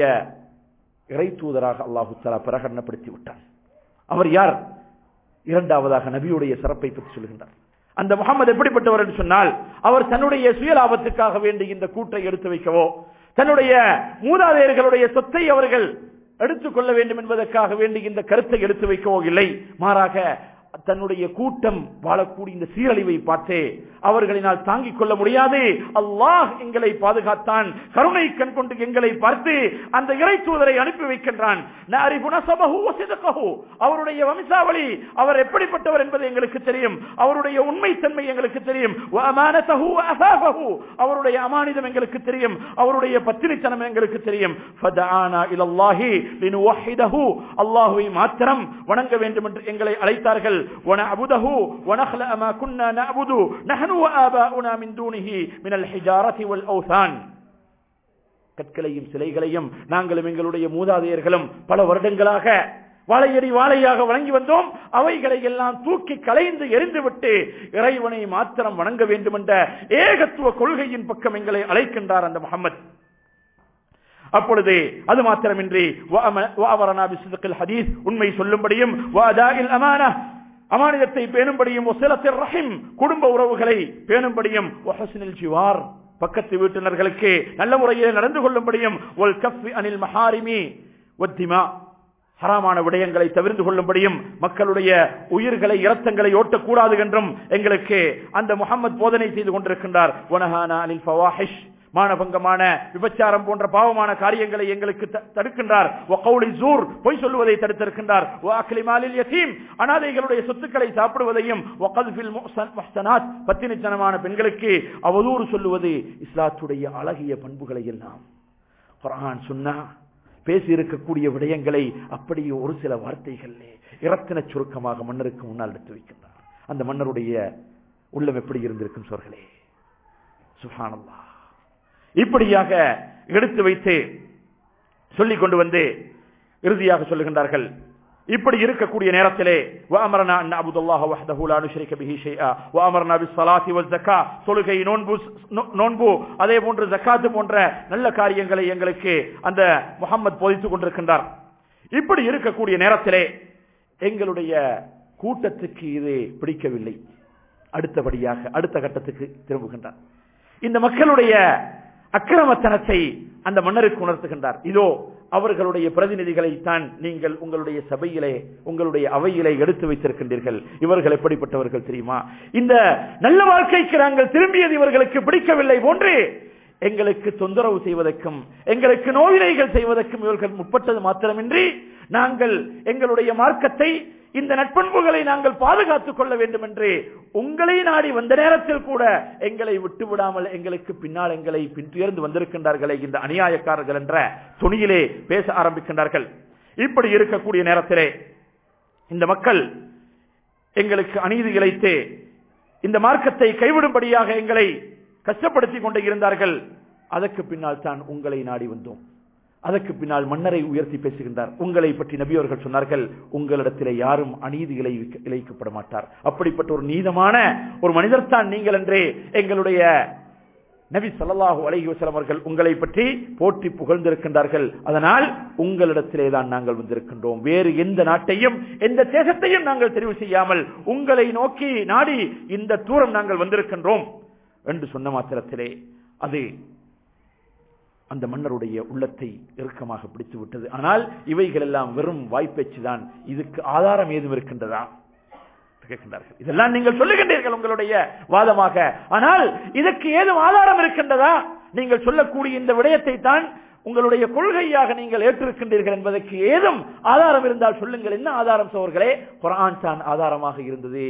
இறை தூதராக அல்லாஹு தாலா பிரகடனப்படுத்தி விட்டான் அவர் யார் இரண்டாவதாக நபியுடைய சிறப்பை பற்றி சொல்கின்றார் அந்த முகமது எப்படிப்பட்டவர் என்று சொன்னால் அவர் தன்னுடைய சுயலாபத்துக்காக வேண்டி இந்த கூட்டை எடுத்து வைக்கவோ தன்னுடைய மூதாதையர்களுடைய சொத்தை அவர்கள் எடுத்துக்கொள்ள வேண்டும் என்பதற்காக வேண்டி இந்த கருத்தை எடுத்து வைக்கவோ இல்லை மாறாக தன்னுடைய கூட்டம் வாழக்கூடிய இந்த சீரழிவை பார்த்தே அவர்களினால் தாங்கிக் கொள்ள முடியாது அல்லாஹ் எங்களை பாதுகாத்தான் கருணை கண் கொண்டு எங்களை பார்த்து அந்த இறை தூதரை அனுப்பி வைக்கின்றான் நஅரிஃபு நஸபஹு வ சிதகஹு. அவருடைய வம்சாவளி அவர் எப்படிப்பட்டவர் என்பது எங்களுக்கு தெரியும் அவருடைய உண்மைத்தன்மை எங்களுக்கு தெரியும் வ அமானதஹு வ அஃபாஃபஹு. அவருடைய அமானிதம் எங்களுக்கு தெரியும் அவருடைய பத்தினித்தனம் எங்களுக்கு தெரியும் ஃபதஆனா இலல்லாஹி லினுவஹிதஹு. அல்லாஹ்வை மாத்திரம் வணங்க வேண்டும் என்று எங்களை அழைத்தார்கள் ونعبده ونخلأ ما كنا نعبد نحن وآباؤنا من دونه من الحجارة والأوثان கற்களையும் சிலைகளையும் நாங்களும் எங்களுடைய மூதாதையர்களும் பல வருடங்களாக வாழையடி வாழையாக வணங்கி வந்தோம் அவைகளை எல்லாம் தூக்கி கலைந்து எரிந்துவிட்டு இறைவனை மாத்திரம் வணங்க வேண்டும் என்ற ஏகத்துவ கொள்கையின் பக்கம் எங்களை அழைக்கின்றார் அந்த முகமது அப்பொழுது அது மாத்திரமின்றி வஅமரனா பிஸ்திகில் ஹதீஸ் உண்மை சொல்லும்படியும் வஅதாஇல் அமானா அமானிதத்தை பேணும்படியும் ஒசிலத்தில் ரஹிம் குடும்ப உறவுகளை பேணும்படியும் ஒஹஸ்னில் ஜிவார் பக்கத்து வீட்டினர்களுக்கு நல்ல முறையில் நடந்து கொள்ளும்படியும் ஒல் கஃபி அனில் மஹாரிமி ஒத்திமா ஹராமான விடயங்களை தவிர்த்து கொள்ளும்படியும் மக்களுடைய உயிர்களை இரத்தங்களை ஓட்டக்கூடாது என்றும் எங்களுக்கு அந்த முகமது போதனை செய்து கொண்டிருக்கின்றார் ஒனஹானா அனில் ஃபவாஹிஷ் மானபங்கமான விபச்சாரம் போன்ற பாவமான காரியங்களை எங்களுக்கு த- தடுக்கின்றார் வகௌலி ஜூர் பொய் சொல்லுவதை தடுத்திருக்கின்றார் வாக்லி மாலில் யதீம் அனாதைகளுடைய சொத்துக்களை சாப்பிடுவதையும் வகல்ஃபில் முஹ்சன்- முஹ்சனாத் பத்தினித்தனமான பெண்களுக்கு அவதூறு சொல்லுவது இஸ்லாத்துடைய அழகிய பண்புகளை எல்லாம் குர்ஆன் சொன்னா பேசி இருக்கக்கூடிய விடயங்களை அப்படியே ஒரு சில வார்த்தைகளிலே இரத்தின சுருக்கமாக மன்னருக்கு முன்னால் எடுத்து வைக்கின்றார் அந்த மன்னருடைய உள்ளம் எப்படி இருந்திருக்கும் சொர்களே சுஹானல்லாஹ் இப்படியாக எடுத்து வைத்து சொல்லிக் கொண்டு வந்து இறுதியாக சொல்லுகின்றார்கள் இப்படி இருக்கக்கூடிய நேரத்திலே وَأَمَرْنَا أَنْ نَعْبُدَ اللَّهَ وَحْدَهُ لَا نُشْرِكَ بِهِ شَيْئًا وَأَمَرْنَا بِالصَّلَاةِ وَالزَّكَاةِ தொழுகை நோன்பு நோ- நோன்பு அதே போன்று ஜக்காத்து போன்ற நல்ல காரியங்களை எங்களுக்கு அந்த முகம்மது போதித்துக் கொண்டிருக்கின்றார் இப்படி இருக்கக்கூடிய நேரத்திலே எங்களுடைய கூட்டத்துக்கு இது பிடிக்கவில்லை அடுத்தபடியாக அடுத்த கட்டத்துக்கு திரும்புகின்றார் இந்த மக்களுடைய அக்கிரமத்தனத்தை அந்த மன்னருக்கு உணர்த்துகின்றார் இதோ அவர்களுடைய பிரதிநிதிகளை தான் நீங்கள் உங்களுடைய சபையிலே உங்களுடைய அவையிலே எடுத்து வைத்திருக்கின்றீர்கள் இவர்கள் எப்படிப்பட்டவர்கள் தெரியுமா இந்த நல்ல வாழ்க்கைக்கு நாங்கள் திரும்பியது இவர்களுக்கு பிடிக்கவில்லை போன்று எங்களுக்கு தொந்தரவு செய்வதற்கும் எங்களுக்கு நோயினைகள் செய்வதற்கும் இவர்கள் முற்பட்டது மாத்திரமின்றி நாங்கள் எங்களுடைய மார்க்கத்தை இந்த நட்பண்புகளை நாங்கள் பாதுகாத்துக் கொள்ள வேண்டும் என்று உங்களை நாடி வந்த நேரத்தில் கூட எங்களை விட்டு விடாமல் எங்களுக்கு பின்னால் எங்களை பின்துயர்ந்து வந்திருக்கின்றார்களே இந்த அநியாயக்காரர்கள் என்ற துணியிலே பேச ஆரம்பிக்கின்றார்கள் இப்படி இருக்கக்கூடிய நேரத்திலே இந்த மக்கள் எங்களுக்கு அநீதி இழைத்து இந்த மார்க்கத்தை கைவிடும்படியாக எங்களை கஷ்டப்படுத்திக் கொண்டே இருந்தார்கள் அதற்கு பின்னால் தான் உங்களை நாடி வந்தோம் அதற்கு பின்னால் மன்னரை உயர்த்தி பேசுகின்றார் உங்களை பற்றி நபியவர்கள் சொன்னார்கள் உங்களிடத்திலே யாரும் அநீதி இழை- இழைக்கப்பட மாட்டார் அப்படிப்பட்ட ஒரு நீதமான ஒரு மனிதர் தான் நீங்கள் என்றே எங்களுடைய நபி ஸல்லல்லாஹு அலைஹி வஸல்லம் அவர்கள் உங்களை பற்றி போற்றி புகழ்ந்திருக்கின்றார்கள் அதனால் உங்களிடத்திலே தான் நாங்கள் வந்திருக்கின்றோம் வேறு எந்த நாட்டையும் எந்த தேசத்தையும் நாங்கள் தெரிவு செய்யாமல் உங்களை நோக்கி நாடி இந்த தூரம் நாங்கள் வந்திருக்கின்றோம் என்று சொன்ன மாத்திரத்திலே அது அந்த மன்னருடைய உள்ளத்தை இறுக்கமாக பிடித்து விட்டது ஆனால் இவைகள் எல்லாம் வெறும் வாய்ப்பேச்சு தான் இதுக்கு ஆதாரம் ஏதும் இருக்கின்றதா கேட்கின்றார்கள் இதெல்லாம் நீங்கள் சொல்லுகின்றீர்கள் உங்களுடைய வாதமாக ஆனால் இதற்கு ஏதும் ஆதாரம் இருக்கின்றதா நீங்கள் சொல்லக்கூடிய இந்த விடயத்தை தான் உங்களுடைய கொள்கையாக நீங்கள் ஏற்றிருக்கின்றீர்கள் என்பதற்கு ஏதும் ஆதாரம் இருந்தால் சொல்லுங்கள் என்ன ஆதாரம் சோர்களே குரான் தான் ஆதாரமாக இருந்தது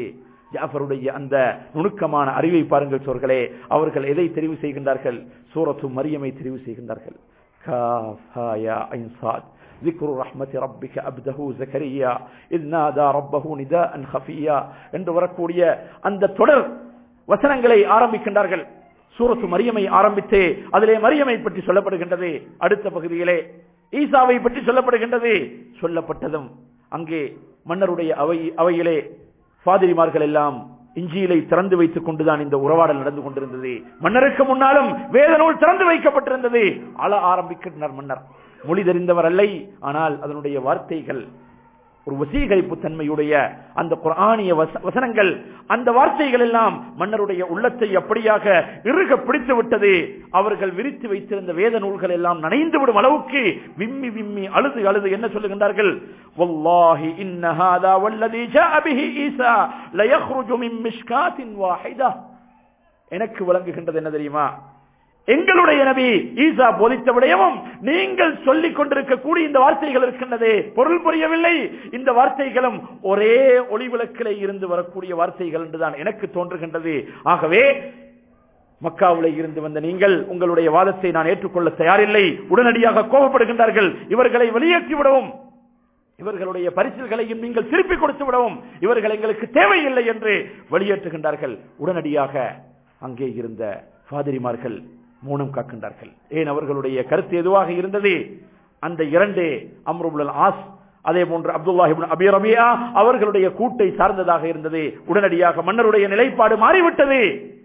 ஜாஃபருடைய அந்த நுணுக்கமான அறிவை பாருங்கள் சோர்களே அவர்கள் எதை தெரிவு செய்கின்றார்கள் சூரத்து மரியமை தெரிவு செய்கின்றார்கள் காஃப் ஹா யா ஐன் சாத் ذكر رحمة ربك أبده زكريا إذ نادى ربه نداء خفيا என்று வரக்கூடிய அந்த தொடர் வசனங்களை ஆரம்பிக்கின்றார்கள் சூரத்து மரியமை ஆரம்பித்து அதிலே மரியமை பற்றி சொல்லப்படுகின்றது அடுத்த பகுதியிலே ஈசாவை பற்றி சொல்லப்படுகின்றது சொல்லப்பட்டதும் அங்கே மன்னருடைய அவை அவையிலே பாதிரிமார்கள் எல்லாம் இஞ்சியிலை திறந்து வைத்துக் கொண்டுதான் இந்த உறவாடல் நடந்து கொண்டிருந்தது மன்னருக்கு முன்னாலும் வேத நூல் திறந்து வைக்கப்பட்டிருந்தது அழ ஆரம்பிக்கின்றனர் மன்னர் மொழி தெரிந்தவர் அல்லை ஆனால் அதனுடைய வார்த்தைகள் ஒரு வசீகரிப்பு தன்மையுடைய அந்த குரானிய வசனங்கள் அந்த வார்த்தைகள் எல்லாம் மன்னருடைய உள்ளத்தை அப்படியாக இறுக பிடித்து விட்டது அவர்கள் விரித்து வைத்திருந்த வேத நூல்கள் எல்லாம் நனைந்து விடும் அளவுக்கு விம்மி விம்மி அழுது அழுது என்ன சொல்லுகின்றார்கள் வல்லாஹி இன்ன ஹாதா வல்லதி ஜாஅ பிஹி ஈசா லயக்ருஜு மின் மிஷ்காத்தின் வாஹிதா எனக்கு விளங்குகின்றது என்ன தெரியுமா எங்களுடைய நபி ஈசா போதித்த விடயமும் நீங்கள் சொல்லிக் கொண்டிருக்கக்கூடிய இந்த வார்த்தைகள் இருக்கின்றது பொருள் புரியவில்லை இந்த வார்த்தைகளும் ஒரே ஒளிவிளக்கிலே இருந்து வரக்கூடிய வார்த்தைகள் என்றுதான் எனக்கு தோன்றுகின்றது ஆகவே மக்காவிலே இருந்து வந்த நீங்கள் உங்களுடைய வாதத்தை நான் ஏற்றுக்கொள்ள தயாரில்லை உடனடியாக கோபப்படுகின்றார்கள் இவர்களை வெளியேற்றி விடவும் இவர்களுடைய பரிசில்களையும் நீங்கள் திருப்பி கொடுத்து விடவும் இவர்கள் எங்களுக்கு தேவையில்லை என்று வெளியேற்றுகின்றார்கள் உடனடியாக அங்கே இருந்த பாதிரிமார்கள் மௌனம் காக்கின்றார்கள் ஏன் அவர்களுடைய கருத்து எதுவாக இருந்தது அந்த இரண்டு அம்ருபுல் ஆஸ் அதே போன்று அப்துல்லாஹிபின் அபி ரபியா அவர்களுடைய கூட்டை சார்ந்ததாக இருந்தது உடனடியாக மன்னருடைய நிலைப்பாடு மாறிவிட்டது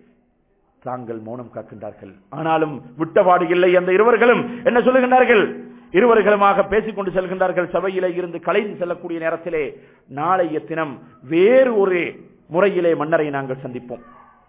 தாங்கள் மௌனம் காக்கின்றார்கள் ஆனாலும் விட்டபாடு இல்லை அந்த இருவர்களும் என்ன சொல்லுகின்றார்கள் இருவர்களுமாக பேசிக்கொண்டு செல்கின்றார்கள் சபையிலே இருந்து கலைந்து செல்லக்கூடிய நேரத்திலே நாளைய தினம் வேறு ஒரு முறையிலே மன்னரை நாங்கள் சந்திப்போம்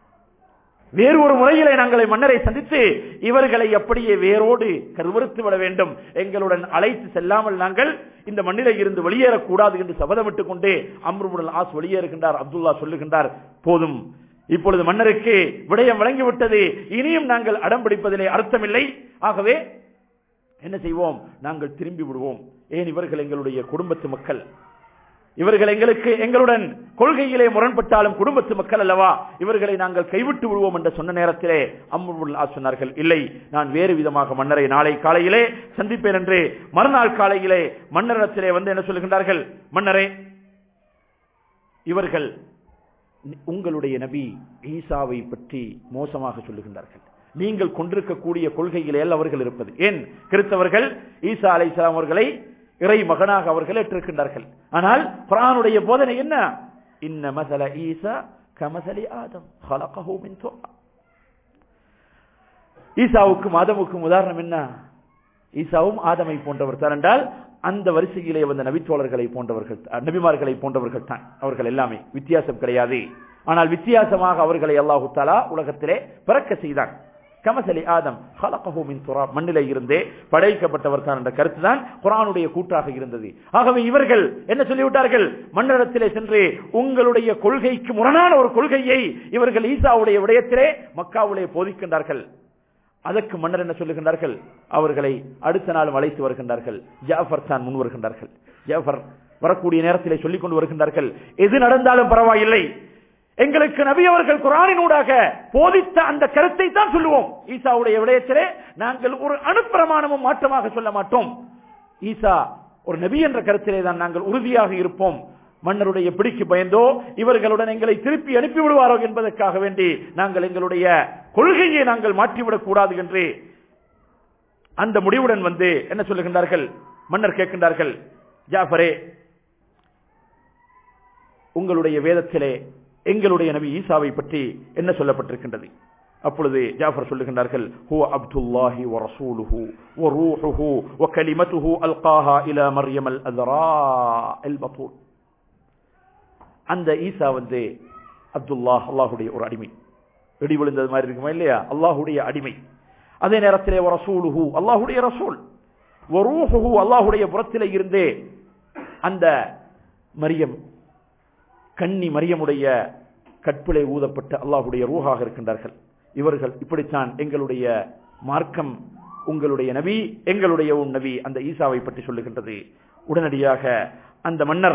வேறு ஒரு முறையிலே நாங்கள் மன்னரை சந்தித்து இவர்களை அப்படியே வேரோடு கருவறுத்து விட வேண்டும் எங்களுடன் அழைத்து செல்லாமல் நாங்கள் இந்த மண்ணிலே இருந்து வெளியேறக்கூடாது என்று சபதமிட்டுக் கொண்டு அம்ருபுல் ஆஸ் வெளியேறுகின்றார் அப்துல்லா சொல்லுகின்றார் போதும் இப்பொழுது மன்னருக்கு விடயம் வழங்கிவிட்டது இனியும் நாங்கள் அடம் பிடிப்பதிலே அர்த்தமில்லை ஆகவே என்ன செய்வோம் நாங்கள் திரும்பி விடுவோம் ஏன் இவர்கள் எங்களுடைய குடும்பத்து மக்கள் இவர்கள் எங்களுக்கு எங்களுடன் கொள்கையிலே முரண்பட்டாலும் குடும்பத்து மக்கள் அல்லவா இவர்களை நாங்கள் கைவிட்டு விடுவோம் என்று சொன்ன நேரத்திலே அம்முல்லா சொன்னார்கள் இல்லை நான் வேறு விதமாக மன்னரை நாளை காலையிலே சந்திப்பேன் என்று மறுநாள் காலையிலே மன்னரிடத்திலே வந்து என்ன சொல்லுகின்றார்கள் மன்னரே இவர்கள் உங்களுடைய நபி ஈசாவை பற்றி மோசமாக சொல்லுகின்றார்கள் நீங்கள் கொண்டிருக்கக்கூடிய கொள்கையிலே அவர்கள் இருப்பது ஏன் கிறிஸ்தவர்கள் ஈசா அலை அவர்களை இறை மகனாக அவர்கள் ஏற்றிருக்கின்றார்கள் ஆனால் குரானுடைய போதனை என்ன இன்ன மசல ஈசா கமசலி ஆதம் ஹலகஹு மின் துர்பா ஈசாவுக்கும் ஆதமுக்கும் உதாரணம் என்ன ஈசாவும் ஆதமை போன்றவர் தான் என்றால் அந்த வரிசையிலே வந்த நபித்தோழர்களை போன்றவர்கள் நபிமார்களை போன்றவர்கள் தான் அவர்கள் எல்லாமே வித்தியாசம் கிடையாது ஆனால் வித்தியாசமாக அவர்களை அல்லாஹு தாலா உலகத்திலே பிறக்க செய்தான் கமசலி ஆதம் ஹலகஹு மின் துரா மண்ணிலே இருந்தே படைக்கப்பட்டவர் தான் என்ற கருத்து தான் குரானுடைய கூட்டாக இருந்தது ஆகவே இவர்கள் என்ன சொல்லிவிட்டார்கள் மன்னரத்திலே சென்று உங்களுடைய கொள்கைக்கு முரணான ஒரு கொள்கையை இவர்கள் ஈசாவுடைய விடயத்திலே மக்காவுலே போதிக்கின்றார்கள் அதற்கு மன்னர் என்ன சொல்லுகின்றார்கள் அவர்களை அடுத்த நாளும் அழைத்து வருகின்றார்கள் ஜாஃபர் தான் முன் வருகின்றார்கள் ஜாஃபர் வரக்கூடிய நேரத்திலே சொல்லிக் கொண்டு வருகின்றார்கள் எது நடந்தாலும் பரவாயில்லை எங்களுக்கு நபி அவர்கள் குரானினூடாக போதித்த அந்த கருத்தை தான் சொல்லுவோம் ஈசாவுடைய விடயத்திலே நாங்கள் ஒரு அணுப்பிரமாணமும் மாற்றமாக சொல்ல மாட்டோம் ஈசா ஒரு நபி என்ற கருத்திலே தான் நாங்கள் உறுதியாக இருப்போம் மன்னருடைய பிடிக்கு பயந்தோ இவர்களுடன் எங்களை திருப்பி அனுப்பி விடுவாரோ என்பதற்காக வேண்டி நாங்கள் எங்களுடைய கொள்கையை நாங்கள் மாற்றிவிடக் கூடாது என்று அந்த முடிவுடன் வந்து என்ன சொல்லுகின்றார்கள் மன்னர் கேட்கின்றார்கள் ஜாஃபரே உங்களுடைய வேதத்திலே எங்களுடைய நபி ஈசாவை பற்றி என்ன சொல்லப்பட்டிருக்கின்றது அப்பொழுது ஜாஃபர் சொல்லுகின்றார்கள் ஹூ அப்துல்லாஹி வ ரசூலுஹு வ ரூஹுஹு வ கலிமத்துஹு அல்காஹா இலா மர்யம் அல் அஸ்ரா அல் பத்தூல் அந்த ஈசா வந்து அப்துல்லாஹ் அல்லாஹுடைய ஒரு அடிமை இடி விழுந்தது மாதிரி இருக்குமா இல்லையா அல்லாஹுடைய அடிமை அதே நேரத்திலே வ ரசூலுஹு அல்லாஹுடைய ரசூல் வ ரூஹுஹு அல்லாஹுடைய புறத்திலே இருந்தே அந்த மரியம் கன்னி மரியமுடைய கற்பிலே ஊதப்பட்ட அல்லாஹுடைய ரூஹாக இருக்கின்றார்கள் இவர்கள் இப்படித்தான் எங்களுடைய மார்க்கம் உங்களுடைய நபி எங்களுடைய உன் நபி அந்த ஈசாவை பற்றி சொல்லுகின்றது உடனடியாக அந்த மன்னர்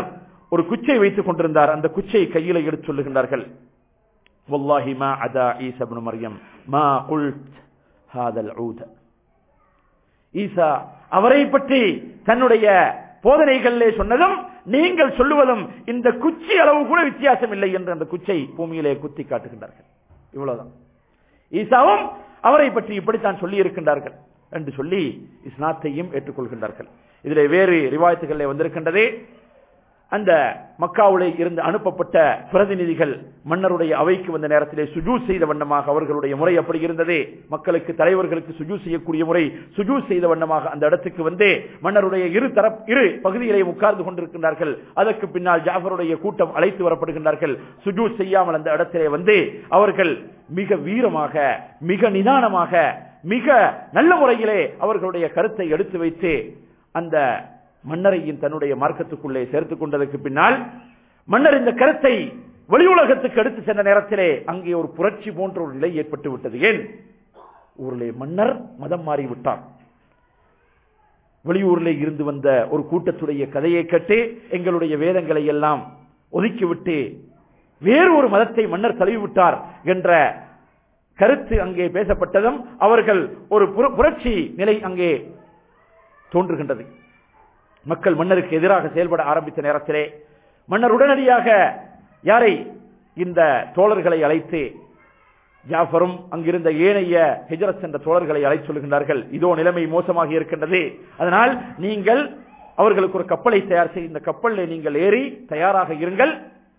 ஒரு குச்சை வைத்துக் கொண்டிருந்தார் அந்த குச்சையை கையில எடுத்து சொல்லுகின்றார்கள் والله ما عدا عيسى ابن مريم ما قلت هذا العود ஈசா அவரை பற்றி தன்னுடைய போதனைகளிலே சொன்னதும் நீங்கள் சொல்லுவதும் இந்த குச்சி அளவு கூட வித்தியாசம் இல்லை என்று அந்த குச்சை பூமியிலே குத்தி காட்டுகின்றார்கள் இவ்வளவுதான் ஈசாவும் அவரை பற்றி இப்படித்தான் சொல்லி இருக்கின்றார்கள் என்று சொல்லி இஸ்லாத்தையும் ஏற்றுக்கொள்கின்றார்கள் இதிலே வேறு ரிவாயத்துகளிலே வந்திருக்கின்றதே அந்த மக்காவுலே இருந்து அனுப்பப்பட்ட பிரதிநிதிகள் மன்னருடைய அவைக்கு வந்த நேரத்திலே சுஜூ செய்த வண்ணமாக அவர்களுடைய முறை அப்படி இருந்ததே மக்களுக்கு தலைவர்களுக்கு சுஜூ செய்யக்கூடிய முறை சுஜூ செய்த வண்ணமாக அந்த இடத்துக்கு வந்து மன்னருடைய இரு தரப் இரு பகுதியிலே உட்கார்ந்து கொண்டிருக்கின்றார்கள் அதற்கு பின்னால் ஜாஃபருடைய கூட்டம் அழைத்து வரப்படுகின்றார்கள் சுஜூ செய்யாமல் அந்த இடத்திலே வந்து அவர்கள் மிக வீரமாக மிக நிதானமாக மிக நல்ல முறையிலே அவர்களுடைய கருத்தை எடுத்து வைத்து அந்த மன்னரையும் தன்னுடைய மார்க்கத்துக்குள்ளே சேர்த்துக் கொண்டதற்கு பின்னால் மன்னர் இந்த கருத்தை வெளி உலகத்துக்கு எடுத்து சென்ற நேரத்திலே அங்கே ஒரு புரட்சி போன்ற ஒரு நிலை ஏற்பட்டு விட்டது ஏன் ஊரிலே மன்னர் மதம் மாறிவிட்டார் வெளியூரிலே இருந்து வந்த ஒரு கூட்டத்துடைய கதையை கேட்டு எங்களுடைய வேதங்களை எல்லாம் ஒதுக்கிவிட்டு வேறு ஒரு மதத்தை மன்னர் தழுவிவிட்டார் என்ற கருத்து அங்கே பேசப்பட்டதும் அவர்கள் ஒரு புர- புரட்சி நிலை அங்கே தோன்றுகின்றது மக்கள் மன்னருக்கு எதிராக செயல்பட ஆரம்பித்த நேரத்திலே மன்னர் உடனடியாக யாரை இந்த தோழர்களை அழைத்து ஜாஃபரும் அங்கிருந்த ஏனைய ஹிஜரத் என்ற தோழர்களை அழைத்து சொல்கின்றார்கள் இதோ நிலைமை மோசமாக இருக்கின்றது அதனால் நீங்கள் அவர்களுக்கு ஒரு கப்பலை தயார் செய்து இந்த கப்பலில் நீங்கள் ஏறி தயாராக இருங்கள்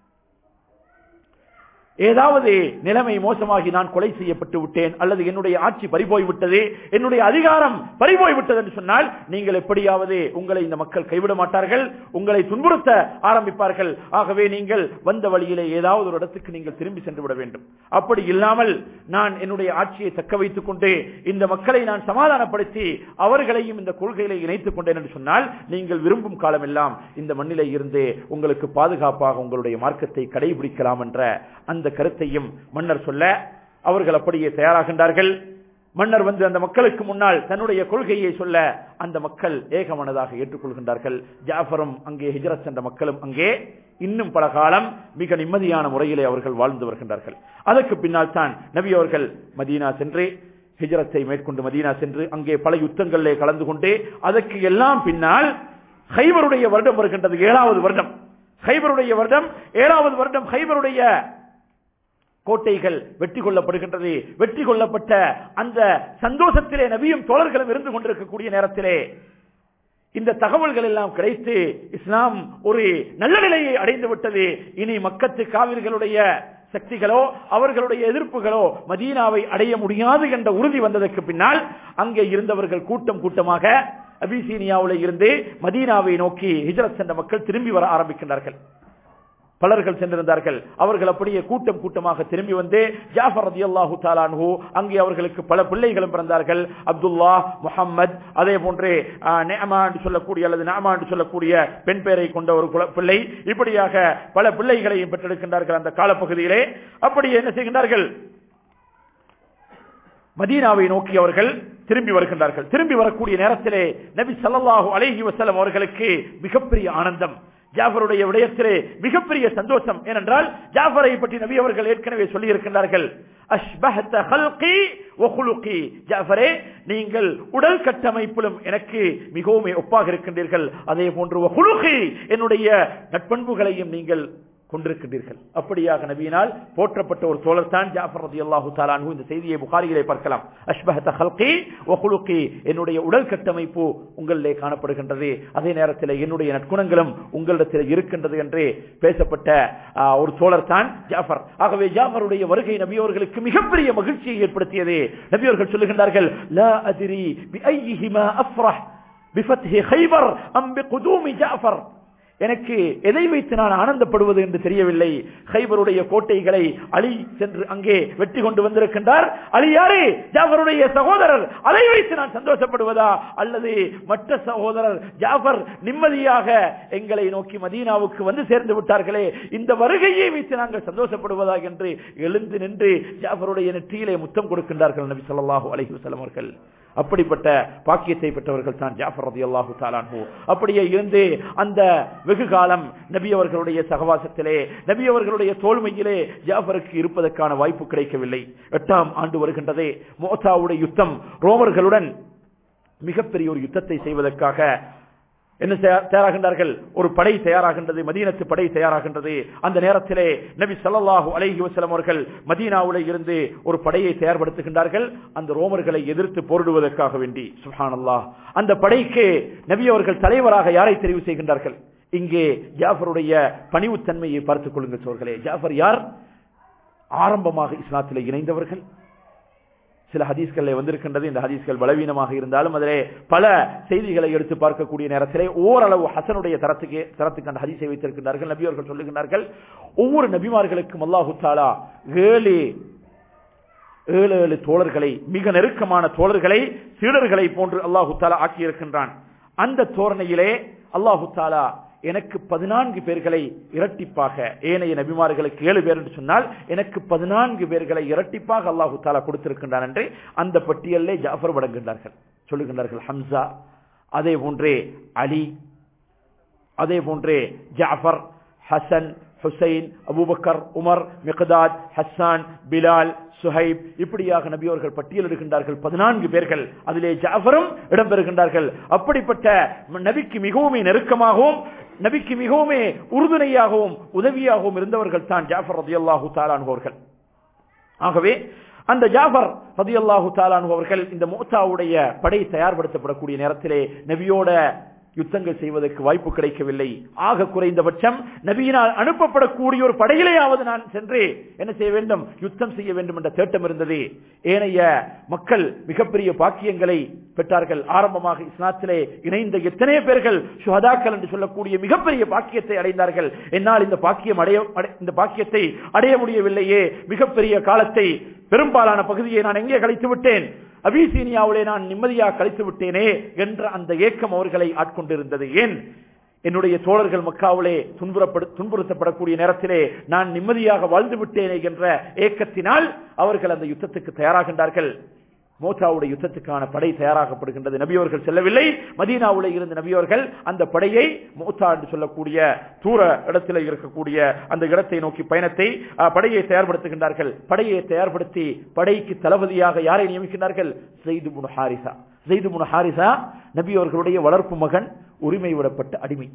ஏதாவது நிலைமை மோசமாகி நான் கொலை செய்யப்பட்டு விட்டேன் அல்லது என்னுடைய ஆட்சி பறிபோய் விட்டது என்னுடைய அதிகாரம் பறிபோய் விட்டது என்று சொன்னால் நீங்கள் எப்படியாவது உங்களை இந்த மக்கள் கைவிட மாட்டார்கள் உங்களை துன்புறுத்த ஆரம்பிப்பார்கள் ஆகவே நீங்கள் வந்த வழியிலே ஏதாவது ஒரு இடத்துக்கு நீங்கள் திரும்பி சென்று விட வேண்டும் அப்படி இல்லாமல் நான் என்னுடைய ஆட்சியை தக்க வைத்துக் கொண்டு இந்த மக்களை நான் சமாதானப்படுத்தி அவர்களையும் இந்த கொள்கையிலே இணைத்துக் கொண்டேன் என்று சொன்னால் நீங்கள் விரும்பும் காலமெல்லாம் இந்த மண்ணிலே இருந்து உங்களுக்கு பாதுகாப்பாக உங்களுடைய மார்க்கத்தை கடைபிடிக்கலாம் என்ற அந்த கருத்தையும் மன்னர் சொல்ல அவர்கள் அப்படியே தயாராகின்றார்கள் மன்னர் வந்து அந்த மக்களுக்கு முன்னால் தன்னுடைய கொள்கையை சொல்ல அந்த மக்கள் ஏகமனதாக ஏற்றுக்கொள்கின்றார்கள் ஜாஃபரும் அங்கே ஹிஜரத் சென்ற மக்களும் அங்கே இன்னும் பல காலம் மிக நிம்மதியான முறையிலே அவர்கள் வாழ்ந்து வருகின்றார்கள் அதற்கு பின்னால் தான் நபி அவர்கள் மதீனா சென்று ஹிஜரத்தை மேற்கொண்டு மதீனா சென்று அங்கே பல யுத்தங்களிலே கலந்து கொண்டு அதற்கு எல்லாம் பின்னால் ஹைபருடைய வருடம் வருகின்றது ஏழாவது வருடம் ஹைபருடைய வருடம் ஏழாவது வருடம் ஹைபருடைய கோட்டைகள் வெற்றி கொள்ளப்படுகின்றது வெற்றி கொள்ளப்பட்ட அந்த சந்தோஷத்திலே நபியும் தோழர்களும் இருந்து கொண்டிருக்கக்கூடிய நேரத்திலே இந்த தகவல்கள் எல்லாம் கிடைத்து இஸ்லாம் ஒரு நல்ல நிலையை அடைந்து விட்டது இனி மக்கத்து காவிர்களுடைய சக்திகளோ அவர்களுடைய எதிர்ப்புகளோ மதீனாவை அடைய முடியாது என்ற உறுதி வந்ததற்கு பின்னால் அங்கே இருந்தவர்கள் கூட்டம் கூட்டமாக அபிசீனியாவில் இருந்து மதீனாவை நோக்கி ஹிஜரத் சென்ற மக்கள் திரும்பி வர ஆரம்பிக்கின்றார்கள் பலர்கள் சென்றிருந்தார்கள் அவர்கள் அப்படியே கூட்டம் கூட்டமாக திரும்பி வந்து ஜாஃபர் ரதி அல்லாஹு தாலான்ஹூ அங்கே அவர்களுக்கு பல பிள்ளைகளும் பிறந்தார்கள் அப்துல்லா முஹம்மத் அதே போன்றே நேமா என்று சொல்லக்கூடிய அல்லது நாமா என்று சொல்லக்கூடிய பெண் பெயரை கொண்ட ஒரு குல- பிள்ளை இப்படியாக பல பிள்ளைகளையும் பெற்றெடுக்கின்றார்கள் அந்த காலப்பகுதியிலே அப்படி என்ன செய்கின்றார்கள் மதீனாவை நோக்கி அவர்கள் திரும்பி வருகின்றார்கள் திரும்பி வரக்கூடிய நேரத்திலே நபி ஸல்லல்லாஹு அலைஹி வஸல்லம் அவர்களுக்கு மிகப்பெரிய ஆனந்தம் ஜாஃபருடைய விடயத்திலே மிகப்பெரிய சந்தோஷம் ஏனென்றால் ஜாஃபரை பற்றி நபி அவர்கள் ஏற்கனவே சொல்லி இருக்கின்றார்கள் அஷ்பஹத ஹல்கி வஹுலுகி ஜாஃபரே நீங்கள் உடல் கட்டமைப்பிலும் எனக்கு மிகவும் ஒப்பாக இருக்கின்றீர்கள் அதே போன்று வஹுலுகி என்னுடைய நட்பண்புகளையும் நீங்கள் கொண்டிருக்கின்றீர்கள் அப்படியாக நபியினால் போற்றப்பட்ட ஒரு தோழர் தான் ஜாஃபர் ரலியல்லாஹு தஆலா அன்ஹு இந்த செய்தியை புகாரியிலே பார்க்கலாம் அஷ்பஹத ஹல்கி வ குலுகி என்னுடைய உடல் கட்டமைப்பு உங்களிலே காணப்படுகின்றது அதே நேரத்தில் என்னுடைய நற்குணங்களும் உங்களிடத்தில் இருக்கின்றது என்று பேசப்பட்ட ஆ, ஒரு தோழர் தான் ஜாஃபர் ஆகவே ஜாஃபருடைய வருகை நபியவர்களுக்கு மிகப்பெரிய மகிழ்ச்சியை ஏற்படுத்தியது நபியவர்கள் சொல்லுகின்றார்கள் லா அதிரி பி ஐயிஹிமா அஃப்ரஹ் பிஃபத்ஹி ஹைபர் அம் பிகுதூமி ஜாஃபர் எனக்கு எதை வைத்து நான் ஆனந்தப்படுவது என்று தெரியவில்லை ஹைபருடைய கோட்டைகளை அலி சென்று அங்கே வெற்றி கொண்டு வந்திருக்கின்றார் அலி யாரு ஜாஃபருடைய சகோதரர் அதை வைத்து நான் சந்தோஷப்படுவதா அல்லது மற்ற சகோதரர் ஜாஃபர் நிம்மதியாக எங்களை நோக்கி மதீனாவுக்கு வந்து சேர்ந்து விட்டார்களே இந்த வருகையை வைத்து நாங்கள் சந்தோஷப்படுவதா என்று எழுந்து நின்று ஜாஃபருடைய நெற்றியிலே முத்தம் கொடுக்கின்றார்கள் நபி ஸல்லல்லாஹு அலைஹி வஸல்லம் அவர்கள் அப்படிப்பட்ட பாக்கியத்தை பெற்றவர்கள் தான் ஜாஃபர் ரதி அல்லாஹு தாலான்ஹூ அப்படியே இருந்து அந்த வெகு காலம் நபி அவர்களுடைய சகவாசத்திலே நபி அவர்களுடைய தோல்மையிலே ஜாஃபருக்கு இருப்பதற்கான வாய்ப்பு கிடைக்கவில்லை எட்டாம் ஆண்டு வருகின்றதே மோசாவுடைய யுத்தம் ரோமர்களுடன் மிகப்பெரிய ஒரு யுத்தத்தை செய்வதற்காக என்ன தயாராகின்றார்கள் ஒரு படை தயாராகின்றது மதீனத்து படை தயாராகின்றது அந்த நேரத்திலே நபி சல்லாஹூ அலைஹி வசலம் அவர்கள் மதீனாவுல இருந்து ஒரு படையை தயார்படுத்துகின்றார்கள் அந்த ரோமர்களை எதிர்த்து போரிடுவதற்காக வேண்டி சுஹானல்லா அந்த படைக்கு நபி அவர்கள் தலைவராக யாரை தெரிவு செய்கின்றார்கள் இங்கே ஜாஃபருடைய பணிவுத்தன்மையை பார்த்துக் கொள்ளுங்கள் சோர்களே ஜாஃபர் யார் ஆரம்பமாக இஸ்லாத்திலே இணைந்தவர்கள் சில ஹதீஸ்கள் வந்திருக்கின்றது இந்த ஹதீஸ்கள் பலவீனமாக இருந்தாலும் அதிலே பல செய்திகளை எடுத்து பார்க்கக்கூடிய நேரத்திலே ஓரளவு ஹசனுடைய தரத்துக்கு தரத்துக்கு அந்த ஹதீஸை வைத்திருக்கின்றார்கள் நபி அவர்கள் சொல்லுகின்றார்கள் ஒவ்வொரு நபிமார்களுக்கும் அல்லாஹு தாலா ஏழு ஏழு ஏழு தோழர்களை மிக நெருக்கமான தோழர்களை சீடர்களை போன்று அல்லாஹு தாலா ஆக்கியிருக்கின்றான் அந்த தோரணையிலே அல்லாஹு தாலா எனக்கு பதினான்கு பேர்களை இரட்டிப்பாக ஏனைய நபிமார்களுக்கு ஏழு பேர் என்று சொன்னால் எனக்கு பதினான்கு பேர்களை இரட்டிப்பாக அல்லாஹு தாலா கொடுத்திருக்கின்றான் என்று அந்த பட்டியலே ஜாஃபர் வழங்குகின்றார்கள் சொல்லுகின்றார்கள் ஹம்சா அதே போன்றே அலி அதே போன்றே Jafar Hasan Husain Abu Bakr Umar Miqdad Hassan Bilal Suhaib இப்படியாக நபி அவர்கள் பட்டியலிடுகின்றார்கள் பதினான்கு பேர்கள் அதிலே ஜாஃபரும் இடம்பெறுகின்றார்கள் அப்படிப்பட்ட நபிக்கு மிகவும் நெருக்கமாகவும் நபிக்கு மிகவும் உறுதுணையாகவும் உதவியாகவும் இருந்தவர்கள் தான் ஜாஃபர் ரதி அல்லாஹூ தாலானுபவர்கள் ஆகவே அந்த ஜாஃபர் ரதி அல்லாஹூ தாலானுபவர்கள் இந்த மோத்தாவுடைய படை தயார்படுத்தப்படக்கூடிய நேரத்திலே நபியோட யுத்தங்கள் செய்வதற்கு வாய்ப்பு கிடைக்கவில்லை ஆக குறைந்தபட்சம் நபியினால் அனுப்பப்படக்கூடிய ஒரு படையிலேயாவது நான் சென்று என்ன செய்ய வேண்டும் யுத்தம் செய்ய வேண்டும் என்ற தேட்டம் இருந்தது ஏனைய மக்கள் மிகப்பெரிய பாக்கியங்களை பெற்றார்கள் ஆரம்பமாக இஸ்லாத்திலே இணைந்த எத்தனை பேர்கள் சுஹதாக்கள் என்று சொல்லக்கூடிய மிகப்பெரிய பாக்கியத்தை அடைந்தார்கள் என்னால் இந்த பாக்கியம் அடைய இந்த பாக்கியத்தை அடைய முடியவில்லையே மிகப்பெரிய காலத்தை பெரும்பாலான பகுதியை நான் எங்கே கழித்து விட்டேன் அபிசீனியாவிலே நான் நிம்மதியாக கழித்து விட்டேனே என்ற அந்த ஏக்கம் அவர்களை ஆட்கொண்டிருந்தது ஏன் என்னுடைய தோழர்கள் மக்காவிலே துன்புறுத்தப்படக்கூடிய நேரத்திலே நான் நிம்மதியாக வாழ்ந்து விட்டேனே என்ற ஏக்கத்தினால் அவர்கள் அந்த யுத்தத்துக்கு தயாராகின்றார்கள் மோசாவுடைய யுத்தத்துக்கான படை தயாராகப்படுகின்றது நபியவர்கள் செல்லவில்லை மதீனாவுல இருந்த நபியவர்கள் அந்த படையை மோசா என்று சொல்லக்கூடிய தூர இடத்தில் இருக்கக்கூடிய அந்த இடத்தை நோக்கி பயணத்தை படையை தயார்படுத்துகின்றார்கள் படையை தயார்படுத்தி படைக்கு தளபதியாக யாரை நியமிக்கின்றார்கள் செய்து முனு ஹாரிசா செய்து முனு ஹாரிசா நபி அவர்களுடைய வளர்ப்பு மகன் உரிமை விடப்பட்ட அடிமை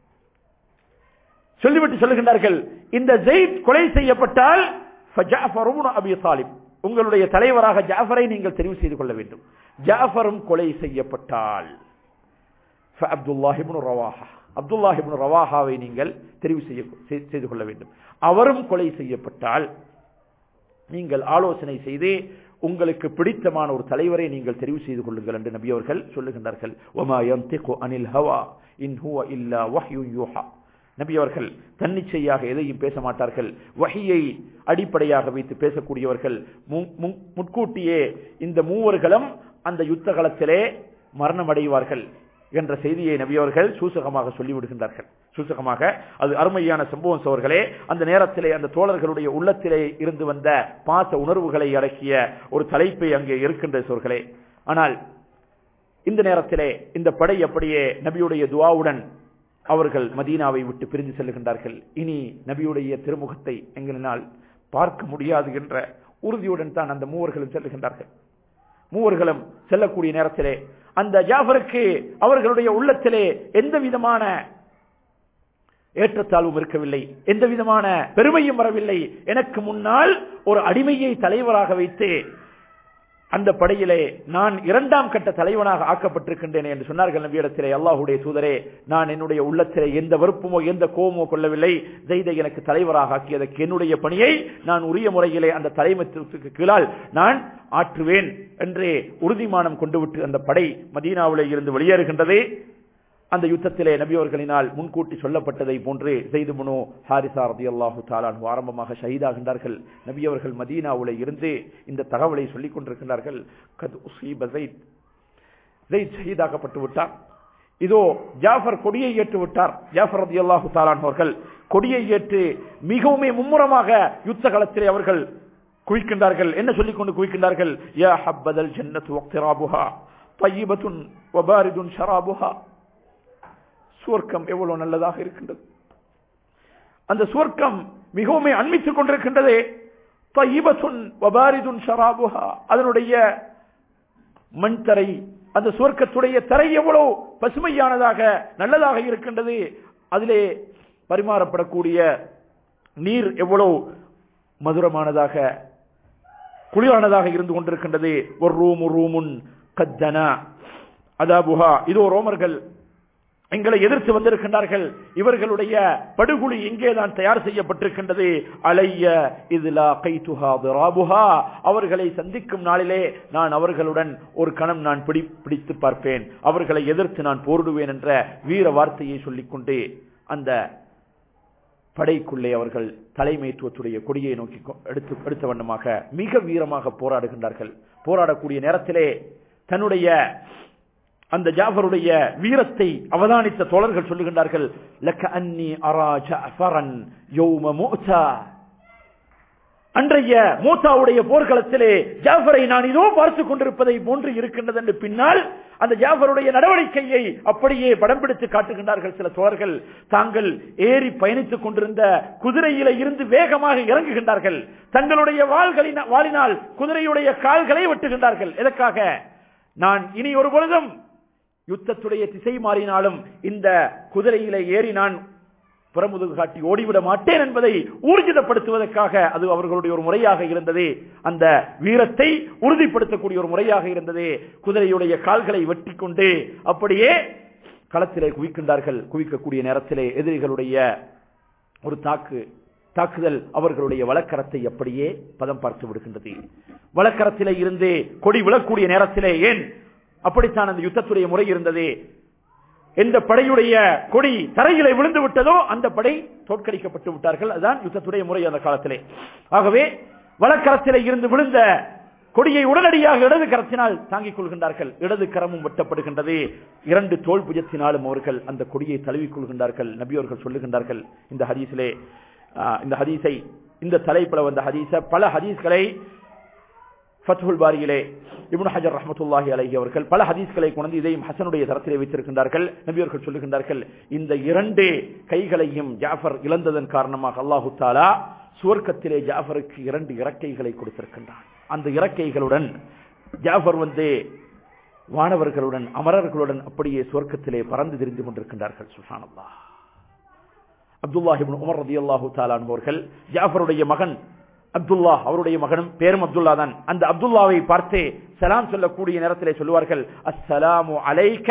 சொல்லிவிட்டு சொல்லுகின்றார்கள் இந்த ஜெயித் கொலை செய்யப்பட்டால் அபி தாலிப் உங்களுடைய தலைவராக ஜாஃபரை நீங்கள் தெரிவு செய்து கொள்ள வேண்டும் ஜாஃபரும் கொலை செய்யப்பட்டால் அப்துல்லாஹிபுன் ரவாஹா அப்துல்லாஹிபுன் ரவாஹாவை நீங்கள் தெரிவு செய்ய செய்து கொள்ள வேண்டும் அவரும் கொலை செய்யப்பட்டால் நீங்கள் ஆலோசனை செய்து உங்களுக்கு பிடித்தமான ஒரு தலைவரை நீங்கள் தெரிவு செய்து கொள்ளுங்கள் என்று நபி அவர்கள் சொல்லுகின்றார்கள் ஒமா யந்திகு அனில் ஹவா இன் ஹுவ இல்லா வஹ்யு யூஹா நபி அவர்கள் தன்னிச்சையாக எதையும் பேச மாட்டார்கள் வகையை அடிப்படையாக வைத்து பேசக்கூடியவர்கள் முன்கூட்டியே இந்த மூவர்களும் அந்த யுத்த களத்திலே மரணம் அடைவார்கள் என்ற செய்தியை நபியவர்கள் சூசகமாக சொல்லிவிடுகின்றார்கள் சூசகமாக அது அருமையான சம்பவம் சோர்களே அந்த நேரத்திலே அந்த தோழர்களுடைய உள்ளத்திலே இருந்து வந்த பாச உணர்வுகளை அடக்கிய ஒரு தலைப்பை அங்கே இருக்கின்ற சோர்களே ஆனால் இந்த நேரத்திலே இந்த படை அப்படியே நபியுடைய துவாவுடன் அவர்கள் மதீனாவை விட்டு பிரிந்து செல்லுகின்றார்கள் இனி நபியுடைய திருமுகத்தை எங்களினால் பார்க்க முடியாது என்ற உறுதியுடன் தான் அந்த மூவர்களும் செல்லுகின்றார்கள் மூவர்களும் செல்லக்கூடிய நேரத்திலே அந்த ஜாஃபருக்கு அவர்களுடைய உள்ளத்திலே எந்த விதமான ஏற்றத்தாழ்வும் இருக்கவில்லை எந்த விதமான பெருமையும் வரவில்லை எனக்கு முன்னால் ஒரு அடிமையை தலைவராக வைத்து அந்த படையிலே நான் இரண்டாம் கட்ட தலைவனாக ஆக்கப்பட்டிருக்கின்றேன் என்று சொன்னார்கள் நபியிடத்திலே அல்லாஹுடைய தூதரே நான் என்னுடைய உள்ளத்திலே எந்த வெறுப்புமோ எந்த கோபமோ கொள்ளவில்லை ஜெய்தை எனக்கு தலைவராக ஆக்கியதற்கு என்னுடைய பணியை நான் உரிய முறையிலே அந்த தலைமைத்துவத்துக்கு கீழால் நான் ஆற்றுவேன் என்று உறுதிமானம் கொண்டு விட்டு அந்த படை மதீனாவிலே இருந்து வெளியேறுகின்றது அந்த யுத்தத்திலே நபியவர்களினால் முன்கூட்டி சொல்லப்பட்டதை போன்று செய்து முனு ஹாரிசா ரதி அல்லாஹு தாலான் ஆரம்பமாக ஷஹீதாகின்றார்கள் நபியவர்கள் மதீனாவுல இருந்து இந்த தகவலை சொல்லிக் கொண்டிருக்கின்றார்கள் ஷஹீதாக்கப்பட்டு விட்டார் இதோ ஜாஃபர் கொடியை ஏற்று விட்டார் ஜாஃபர் ரதி அல்லாஹு தாலான் அவர்கள் கொடியை ஏற்று மிகவும் மும்முரமாக யுத்த களத்திலே அவர்கள் குவிக்கின்றார்கள் என்ன சொல்லிக் கொண்டு குவிக்கின்றார்கள் யா ஹப்பதல் ஜன்னத்து வக்திராபுஹா பையிபத்துன் வபாரிதுன் ஷராபுஹா சுவர்க்கம் எவ்வளவு நல்லதாக இருக்கின்றது அந்த சுவர்க்கம் மிகவும் அண்மித்துக் கொண்டிருக்கின்றதே பையிபத்துன் வபாரிதுன் ஷராபுஹா அதனுடைய மண் தரை அந்த சுவர்க்கத்துடைய தரை எவ்வளவு பசுமையானதாக நல்லதாக இருக்கின்றது அதிலே பரிமாறப்படக்கூடிய நீர் எவ்வளவு மதுரமானதாக குளிரானதாக இருந்து கொண்டிருக்கின்றது ஒரு ரூமு ரூமுன் கத்தனா அதாபுஹா இதோ ரோமர்கள் எங்களை எதிர்த்து வந்திருக்கின்றார்கள் இவர்களுடைய படுகுழி இங்கேதான் தயார் செய்யப்பட்டிருக்கின்றது அலைய இதுலா கைத்துஹா திராபுஹா அவர்களை சந்திக்கும் நாளிலே நான் அவர்களுடன் ஒரு கணம் நான் பிடி பிடித்து பார்ப்பேன் அவர்களை எதிர்த்து நான் போரிடுவேன் என்ற வீர வார்த்தையை சொல்லிக்கொண்டு அந்த படைக்குள்ளே அவர்கள் தலைமைத்துவத்துடைய கொடியை நோக்கி எடுத்து எடுத்த வண்ணமாக மிக வீரமாக போராடுகின்றார்கள் போராடக்கூடிய நேரத்திலே தன்னுடைய அந்த ஜாஃபருடைய வீரத்தை அவதானித்த தோழர்கள் சொல்லுகின்றார்கள் லக்க அன்னி அரா ஜாஃபரன் யௌம மூசா அன்றைய மூசாவுடைய போர்க்களத்திலே ஜாஃபரை நான் இதோ பார்த்துக் கொண்டிருப்பதை போன்று இருக்கின்றது என்று பின்னால் அந்த ஜாஃபருடைய நடவடிக்கையை அப்படியே படம் பிடித்து காட்டுகின்றார்கள் சில தோழர்கள் தாங்கள் ஏறி பயணித்துக் கொண்டிருந்த குதிரையில இருந்து வேகமாக இறங்குகின்றார்கள் தங்களுடைய வாள்களின் வாளினால் குதிரையுடைய கால்களை வெட்டுகின்றார்கள் எதற்காக நான் இனி ஒரு பொழுதும் யுத்தத்துடைய திசை மாறினாலும் இந்த குதிரையில ஏறி நான் புறமுதுகு காட்டி ஓடிவிட மாட்டேன் என்பதை ஊர்ஜிதப்படுத்துவதற்காக அது அவர்களுடைய ஒரு முறையாக இருந்தது அந்த வீரத்தை உறுதிப்படுத்தக்கூடிய ஒரு முறையாக இருந்தது குதிரையுடைய கால்களை வெட்டி கொண்டு அப்படியே களத்திலே குவிக்கின்றார்கள் குவிக்கக்கூடிய நேரத்திலே எதிரிகளுடைய ஒரு தாக்கு தாக்குதல் அவர்களுடைய வழக்கரத்தை அப்படியே பதம் பார்த்து விடுகின்றது வழக்கரத்திலே இருந்து கொடி விழக்கூடிய நேரத்திலே ஏன் அப்படித்தான் அந்த யுத்தத்துடைய முறை இருந்தது எந்த படையுடைய கொடி தரையிலே விழுந்து விட்டதோ அந்த படை தோற்கடிக்கப்பட்டு விட்டார்கள் அதுதான் யுத்தத்துடைய முறை அந்த காலத்திலே ஆகவே வழக்கரத்திலே இருந்து விழுந்த கொடியை உடனடியாக இடது கரத்தினால் தாங்கிக் கொள்கின்றார்கள் இடது கரமும் வெட்டப்படுகின்றது இரண்டு தோல் புஜத்தினாலும் அவர்கள் அந்த கொடியை தழுவிக் கொள்கின்றார்கள் நபியோர்கள் சொல்லுகின்றார்கள் இந்த ஹதீஸிலே இந்த ஹதீஸை இந்த தலைப்பில் வந்த ஹதீஸ பல ஹதீஸ்களை ஃபத்ஹுல் பாரியிலே இப்னு ஹஜர் ரஹமத்துல்லாஹி அலைஹி அவர்கள் பல ஹதீஸ்களை கொண்டு இதையும் ஹசனுடைய தரத்திலே வைத்திருக்கின்றார்கள் நபியர்கள் சொல்லுகின்றார்கள் இந்த இரண்டு கைகளையும் ஜாஃபர் இழந்ததன் காரணமாக அல்லாஹு தாலா சுவர்க்கத்திலே ஜாஃபருக்கு இரண்டு இறக்கைகளை கொடுத்திருக்கின்றான் அந்த இறக்கைகளுடன் ஜாஃபர் வந்து வானவர்களுடன் அமரர்களுடன் அப்படியே சுவர்க்கத்திலே பறந்து திரிந்து கொண்டிருக்கின்றார்கள் சுஷானல்லா அப்துல்லாஹிபின் உமர் ரதி அல்லாஹு தாலான் அவர்கள் ஜாஃபருடைய மகன் அப்துல்லா அவருடைய மகனும் பேரும் அப்துல்லா தான் அந்த அப்துல்லாவை பார்த்து சலாம் சொல்லக்கூடிய நேரத்திலே சொல்லுவார்கள் அஸ்ஸலாமு அலைக்க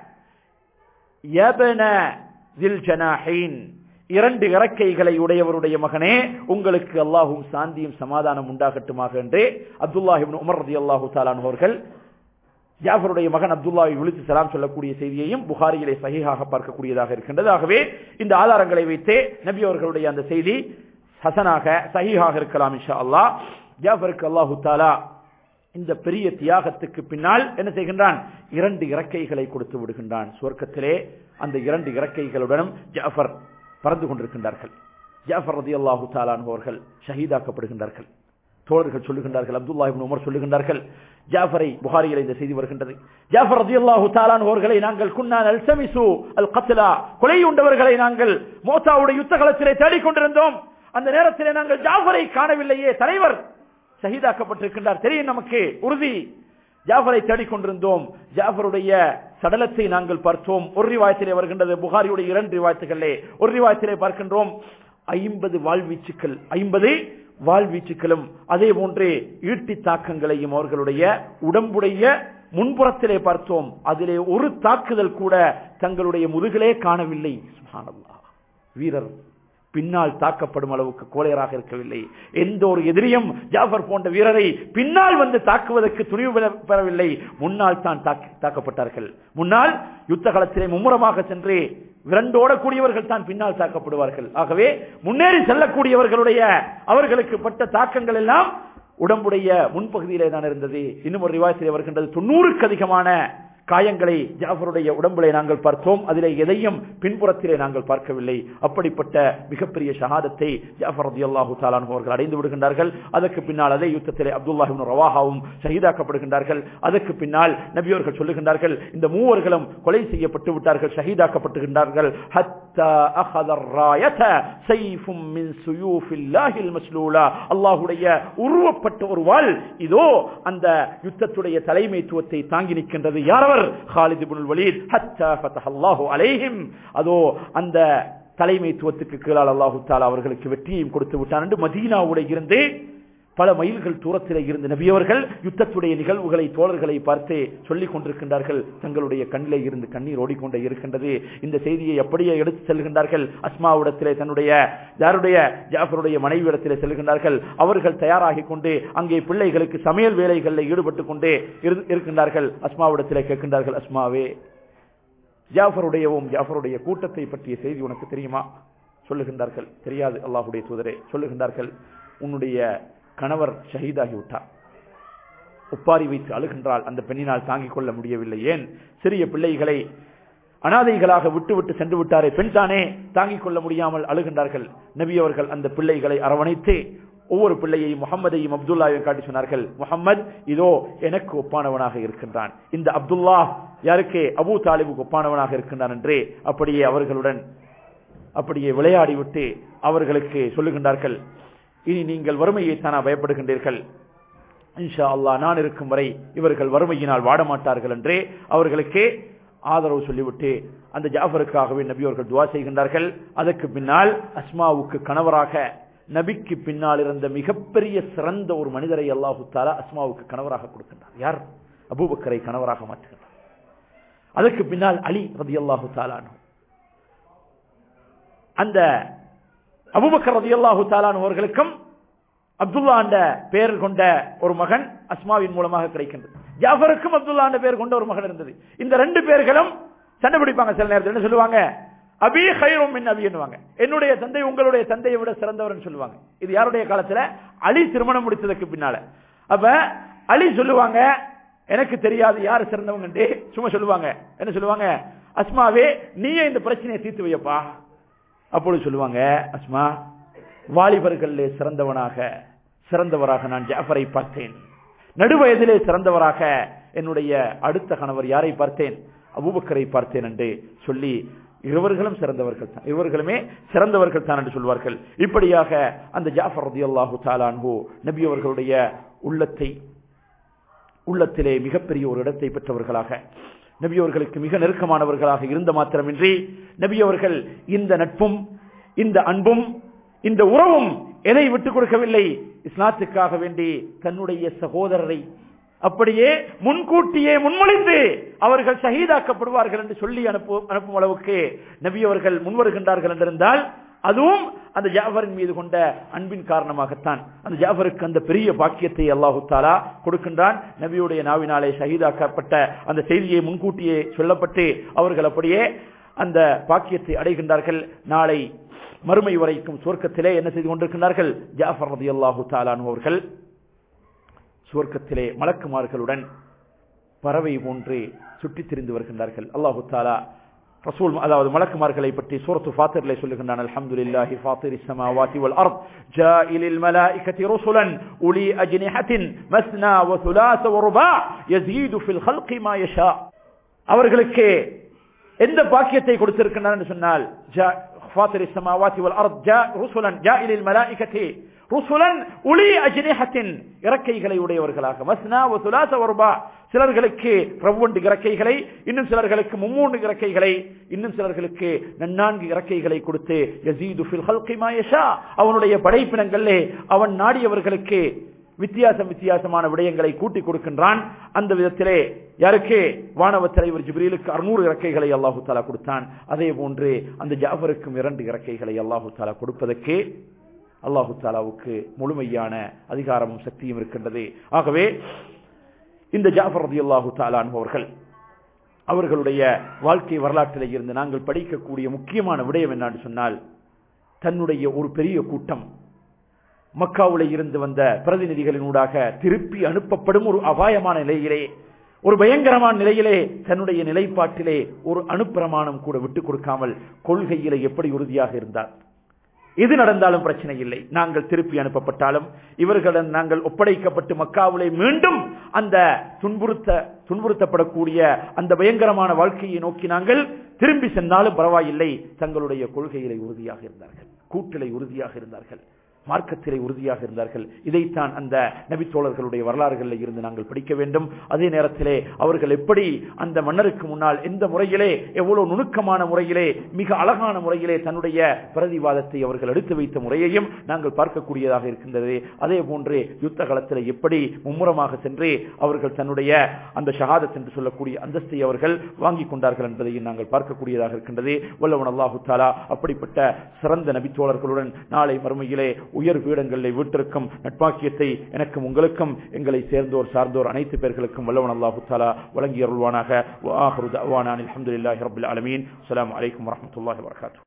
இரண்டு இறக்கைகளை உடையவருடைய மகனே உங்களுக்கு அல்லாஹும் சாந்தியும் சமாதானம் உண்டாகட்டுமாக என்று அப்துல்லாஹிபின் உமர் ரதி அல்லாஹு தாலான் அவர்கள் ஜாஃபருடைய மகன் அப்துல்லாவை விழித்து சலாம் சொல்லக்கூடிய செய்தியையும் புகாரியிலே சகிஹாக பார்க்கக்கூடியதாக இருக்கின்றது ஆகவே இந்த ஆதாரங்களை வைத்தே நபி அவர்களுடைய அந்த செய்தி ஹசனாக சஹீஹாக இருக்கலாம் இன்ஷா அல்லா ஜாஃபருக்கு அல்லாஹு தாலா இந்த பெரிய தியாகத்துக்கு பின்னால் என்ன செய்கின்றான் இரண்டு இறக்கைகளை கொடுத்து விடுகின்றான் சுவர்க்கத்திலே அந்த இரண்டு இறக்கைகளுடனும் ஜாஃபர் பறந்து கொண்டிருக்கின்றார்கள் ஜாஃபர் ரதி அல்லாஹு தாலான் அவர்கள் ஷஹீதாக்கப்படுகின்றார்கள் தோழர்கள் சொல்லுகின்றார்கள் அப்துல்லா உமர் சொல்லுகின்றார்கள் ஜாஃபரை புகாரியில் இந்த செய்தி வருகின்றது ஜாஃபர் ரதி அல்லாஹு தாலான் அவர்களை நாங்கள் குன்னான் அல் சமிசு அல் கத்லா கொலை உண்டவர்களை நாங்கள் மோசாவுடைய யுத்த களத்திலே தேடிக்கொண்டிருந்தோம் அந்த நேரத்திலே நாங்கள் ஜாஃபரை காணவில்லையே தலைவர் ஷஹீதாக்கப்பட்டிருக்கின்றார் தெரியும் நமக்கு உறுதி ஜாஃபரை தேடிக்கொண்டிருந்தோம் ஜாஃபருடைய சடலத்தை நாங்கள் பார்த்தோம் ஒரு ரிவாயத்திலே வருகின்றது புகாரியுடைய இரண்டு ரிவாயத்துகளே ஒரு ரிவாயத்திலே பார்க்கின்றோம் ஐம்பது வாழ்வீச்சுக்கள் ஐம்பது வாழ்வீச்சுக்களும் அதே போன்றே ஈட்டி தாக்கங்களையும் அவர்களுடைய உடம்புடைய முன்புறத்திலே பார்த்தோம் அதிலே ஒரு தாக்குதல் கூட தங்களுடைய முதுகிலே காணவில்லை வீரர் பின்னால் தாக்கப்படும் அளவுக்கு கோலையராக இருக்கவில்லை எந்த ஒரு எதிரியும் ஜாஃபர் போன்ற வீரரை பின்னால் வந்து தாக்குவதற்கு துணிவு பெறவில்லை முன்னால் தான் தாக்கப்பட்டார்கள் முன்னால் யுத்த களத்திலே மும்முரமாக சென்று விரண்டோடக்கூடியவர்கள் தான் பின்னால் தாக்கப்படுவார்கள் ஆகவே முன்னேறி செல்லக்கூடியவர்களுடைய அவர்களுக்கு பட்ட தாக்கங்கள் எல்லாம் உடம்புடைய முன்பகுதியிலே தான் இருந்தது இன்னும் ஒரு ரிவாயத்திலே வருகின்றது தொண்ணூறுக்கு அதிகமான காயங்களை ஜாஃபருடைய உடம்பிலே நாங்கள் பார்த்தோம் அதிலே எதையும் பின்புறத்திலே நாங்கள் பார்க்கவில்லை அப்படிப்பட்ட மிகப்பெரிய ஷஹாதத்தை ஜாஃபர் ரதி அல்லாஹு தாலான் அவர்கள் அடைந்து விடுகின்றார்கள் அதற்கு பின்னால் அதே யுத்தத்திலே அப்துல்லாஹின் ரவாஹாவும் ஷஹீதாக்கப்படுகின்றார்கள் அதற்கு பின்னால் நபியவர்கள் சொல்லுகின்றார்கள் இந்த மூவர்களும் கொலை செய்யப்பட்டு விட்டார்கள் ஷஹீதாக்கப்படுகின்றார்கள் ஹத்தா அஹதர் ராயத சைஃபும் மின் சுயூஃபில்லாஹில் மஸ்லூலா அல்லாஹ்வுடைய உருவப்பட்ட ஒரு வாள் இதோ அந்த யுத்தத்துடைய தலைமைத்துவத்தை தாங்கி நிற்கின்றது யாரவர் ஹாலித் இப்னுல் வலீத் ஹத்தா ஃபதஹல்லாஹு அலைஹிம் அதோ அந்த தலைமைத்துவத்துக்கு கீழால் அல்லாஹு தாலா அவர்களுக்கு வெற்றியையும் கொடுத்து விட்டான் என்று மதீனாவுடைய இருந்து பல மைல்கள் தூரத்தில் இருந்து நபியவர்கள் யுத்தத்துடைய நிகழ்வுகளை தோழர்களை பார்த்து சொல்லிக் கொண்டிருக்கின்றார்கள் தங்களுடைய கண்ணிலே இருந்து கண்ணீர் ஓடிக்கொண்டே இருக்கின்றது இந்த செய்தியை அப்படியே எடுத்து செல்கின்றார்கள் அஸ்மாவிடத்திலே தன்னுடைய யாருடைய ஜாஃபருடைய மனைவியிடத்திலே செல்கின்றார்கள் அவர்கள் தயாராகி கொண்டு அங்கே பிள்ளைகளுக்கு சமையல் வேலைகளில் ஈடுபட்டு கொண்டே இரு- இருக்கின்றார்கள் அஸ்மாவிடத்திலே கேட்கின்றார்கள் அஸ்மாவே ஜாஃபருடையவும் ஜாஃபருடைய கூட்டத்தை பற்றிய செய்தி உனக்கு தெரியுமா சொல்லுகின்றார்கள் தெரியாது அல்லாஹுடைய தூதரே சொல்லுகின்றார்கள் உன்னுடைய கணவர் ஷஹீதாகி விட்டார் ஒப்பாரி வைத்து அழுகின்றால் அந்த பெண்ணினால் தாங்கிக் கொள்ள முடியவில்லை ஏன் சிறிய பிள்ளைகளை அனாதைகளாக விட்டு விட்டு சென்று விட்டாரே பெண் தானே தாங்கிக் கொள்ள முடியாமல் அழுகின்றார்கள் நபி அவர்கள் அந்த பிள்ளைகளை அரவணைத்து ஒவ்வொரு பிள்ளையையும் முகம்மதையும் அப்துல்லாவையும் காட்டி சொன்னார்கள் முகம்மது இதோ எனக்கு ஒப்பானவனாக இருக்கின்றான் இந்த அப்துல்லா யாருக்கு அபூ தாலிபுக்கு ஒப்பானவனாக இருக்கின்றான் என்றே அப்படியே அவர்களுடன் அப்படியே விளையாடி விட்டு அவர்களுக்கு சொல்லுகின்றார்கள் இனி நீங்கள் வறுமையை தானா பயப்படுகின்றீர்கள் இன்ஷா அல்லாஹ் நான் இருக்கும் வரை இவர்கள் வறுமையினால் வாட மாட்டார்கள் என்றே அவர்களுக்கு ஆதரவு சொல்லிவிட்டு அந்த ஜாஃபருக்காகவே நபி அவர்கள் துவா செய்கின்றார்கள் அதற்கு பின்னால் அஸ்மாவுக்கு கணவராக நபிக்கு பின்னால் இருந்த மிகப்பெரிய சிறந்த ஒரு மனிதரை அல்லாஹு தாலா அஸ்மாவுக்கு கணவராக கொடுக்கின்றார் யார் அபூபக்கரை கணவராக மாற்றுகின்றார் அதற்கு பின்னால் அலி ரதி அல்லாஹு தாலானு அந்த அபுபக்கர் ரதியல்லாஹு தாலான் அவர்களுக்கும் அப்துல்லா என்ற பெயர் கொண்ட ஒரு மகன் அஸ்மாவின் மூலமாக கிடைக்கின்றது ஜாஃபருக்கும் அப்துல்லா என்ற பெயர் கொண்ட ஒரு மகன் இருந்தது இந்த ரெண்டு பேர்களும் சண்டை பிடிப்பாங்க சில நேரத்தில் என்ன சொல்லுவாங்க அபி ஹைரும் மின் அபி என்னுவாங்க என்னுடைய தந்தை உங்களுடைய தந்தையை விட சிறந்தவர்னு சொல்லுவாங்க இது யாருடைய காலத்துல அலி திருமணம் முடித்ததற்கு பின்னால அப்ப அலி சொல்லுவாங்க எனக்கு தெரியாது யார் சிறந்தவங்க சும்மா சொல்லுவாங்க என்ன சொல்லுவாங்க அஸ்மாவே நீயே இந்த பிரச்சனையை தீர்த்து வையப்பா அப்பொழுது சொல்லுவாங்க அஸ்மா வாலிபர்களே சிறந்தவனாக சிறந்தவராக நான் ஜாஃபரை பார்த்தேன் நடுவயதிலே சிறந்தவராக என்னுடைய அடுத்த கணவர் யாரை பார்த்தேன் அபூபக்கரை பார்த்தேன் என்று சொல்லி இருவர்களும் சிறந்தவர்கள் தான் இருவர்களுமே சிறந்தவர்கள் தான் என்று சொல்வார்கள் இப்படியாக அந்த ஜாஃபர் ரதியல்லாஹு தாலான்ஹு நபி அவர்களுடைய உள்ளத்தை உள்ளத்திலே மிகப்பெரிய ஒரு இடத்தை பெற்றவர்களாக நபி அவர்களுக்கு மிக நெருக்கமானவர்களாக இருந்த மாத்திரமின்றி நபி அவர்கள் இந்த நட்பும் இந்த அன்பும் இந்த உறவும் எதை விட்டுக் கொடுக்கவில்லை இஸ்லாத்துக்காக வேண்டி தன்னுடைய சகோதரரை அப்படியே முன்கூட்டியே முன்மொழிந்து அவர்கள் ஷஹீதாக்கப்படுவார்கள் என்று சொல்லி அனுப்பு அனுப்பும் அளவுக்கு நபி அவர்கள் முன்வருகின்றார்கள் என்றிருந்தால் அதுவும் அந்த ஜாஃபரின் மீது கொண்ட அன்பின் காரணமாகத்தான் அந்த ஜாஃபருக்கு அந்த பெரிய பாக்கியத்தை அல்லாஹு தாலா கொடுக்கின்றான் நபியுடைய நாவினாலே ஷஹீதாக்கப்பட்ட அந்த செய்தியை முன்கூட்டியே சொல்லப்பட்டு அவர்கள் அப்படியே அந்த பாக்கியத்தை அடைகின்றார்கள் நாளை மறுமை வரைக்கும் சுவர்க்கத்திலே என்ன செய்து கொண்டிருக்கின்றார்கள் ஜாஃபர் ரதி அல்லாஹு தாலானு அவர்கள் சுவர்க்கத்திலே மலக்குமார்களுடன் பறவை போன்று சுற்றித் திரிந்து வருகின்றார்கள் அல்லாஹு தாலா ரசூல் அதாவது மலக்குமார்களை பற்றி சூரத்து ஃபாத்திரிலே சொல்லுகின்றான் அல்ஹம்துலில்லாஹி ஃபாத்திரி ஸமாவாதி வல் அர்த் ஜாயிலில் மலாயிகதி ருசுலன் உலி அஜ்னிஹத்தின் மஸ்னா வ ثلاث ورباع يزيد في الخلق ما يشاء அவர்களுக்கு எந்த பாக்கியத்தை கொடுத்திருக்கிறார் என்று சொன்னால் فاطر السماوات والارض جاء رسلا جائل الملائكه رسلا உலி அஜ்னிஹத்தின் இறக்கைகளை உடையவர்களாக மஸ்னா வ ثلاث ورباع சிலர்களுக்கு ரவ்வொண்டு இறக்கைகளை இன்னும் சிலர்களுக்கு மும்மூன்று இறக்கைகளை இன்னும் சிலர்களுக்கு நன்னான்கு இறக்கைகளை கொடுத்து யசீது ஃபில் ஹல்கி மா யஷா அவனுடைய படைப்பினங்களே அவன் நாடியவர்களுக்கு வித்தியாசம் வித்தியாசமான விடயங்களை கூட்டி கொடுக்கின்றான் அந்த விதத்திலே யாருக்கு வானவ தலைவர் ஜிப்ரீலுக்கு அறுநூறு இறக்கைகளை அல்லாஹு தாலா கொடுத்தான் அதே போன்று அந்த ஜாஃபருக்கும் இரண்டு இறக்கைகளை அல்லாஹு தாலா கொடுப்பதற்கு அல்லாஹு தாலாவுக்கு முழுமையான அதிகாரமும் சக்தியும் இருக்கின்றது ஆகவே இந்த ஜாஃபர் ரதி அல்லாஹு தாலான் அவர்கள் அவர்களுடைய வாழ்க்கை வரலாற்றில் இருந்து நாங்கள் படிக்கக்கூடிய முக்கியமான விடயம் என்னன்னு சொன்னால் தன்னுடைய ஒரு பெரிய கூட்டம் மக்காவுல இருந்து வந்த பிரதிநிதிகளினூடாக திருப்பி அனுப்பப்படும் ஒரு அபாயமான நிலையிலே ஒரு பயங்கரமான நிலையிலே தன்னுடைய நிலைப்பாட்டிலே ஒரு அணுப்பிரமாணம் கூட விட்டுக் கொடுக்காமல் கொள்கையிலே எப்படி உறுதியாக இருந்தார் எது நடந்தாலும் பிரச்சனை இல்லை நாங்கள் திருப்பி அனுப்பப்பட்டாலும் இவர்களுடன் நாங்கள் ஒப்படைக்கப்பட்டு மக்காவிலே மீண்டும் அந்த துன்புறுத்த துன்புறுத்தப்படக்கூடிய அந்த பயங்கரமான வாழ்க்கையை நோக்கி நாங்கள் திரும்பி சென்றாலும் பரவாயில்லை தங்களுடைய கொள்கையிலே உறுதியாக இருந்தார்கள் கூட்டிலை உறுதியாக இருந்தார்கள் மார்க்கத்திலே உறுதியாக இருந்தார்கள் இதைத்தான் அந்த நபித்தோழர்களுடைய வரலாறுகளில் இருந்து நாங்கள் படிக்க வேண்டும் அதே நேரத்திலே அவர்கள் எப்படி அந்த மன்னருக்கு முன்னால் எந்த முறையிலே எவ்வளவு நுணுக்கமான முறையிலே மிக அழகான முறையிலே தன்னுடைய பிரதிவாதத்தை அவர்கள் எடுத்து வைத்த முறையையும் நாங்கள் பார்க்கக்கூடியதாக இருக்கின்றது அதே போன்று யுத்த காலத்தில் எப்படி மும்முரமாக சென்று அவர்கள் தன்னுடைய அந்த ஷஹாதத் என்று சொல்லக்கூடிய அந்தஸ்தை அவர்கள் வாங்கி கொண்டார்கள் என்பதையும் நாங்கள் பார்க்கக்கூடியதாக இருக்கின்றது வல்லவன் அல்லாஹு தாலா அப்படிப்பட்ட சிறந்த நபித்தோழர்களுடன் நாளை மறுமையிலே உயர் பீடங்களில் வீட்டிற்கும் நட்பாக்கியத்தை எனக்கும் உங்களுக்கும் எங்களை சேர்ந்தோர் சார்ந்தோர் அனைத்து பேர்களுக்கும் வல்லவன் அல்லாஹு தாலா வழங்கி அருள்வானாக அலமதுல்லாஹி ரபுல் அலமீன் அலாம் வலைக்கம் வரமத்துல்லாஹி வரகாத்து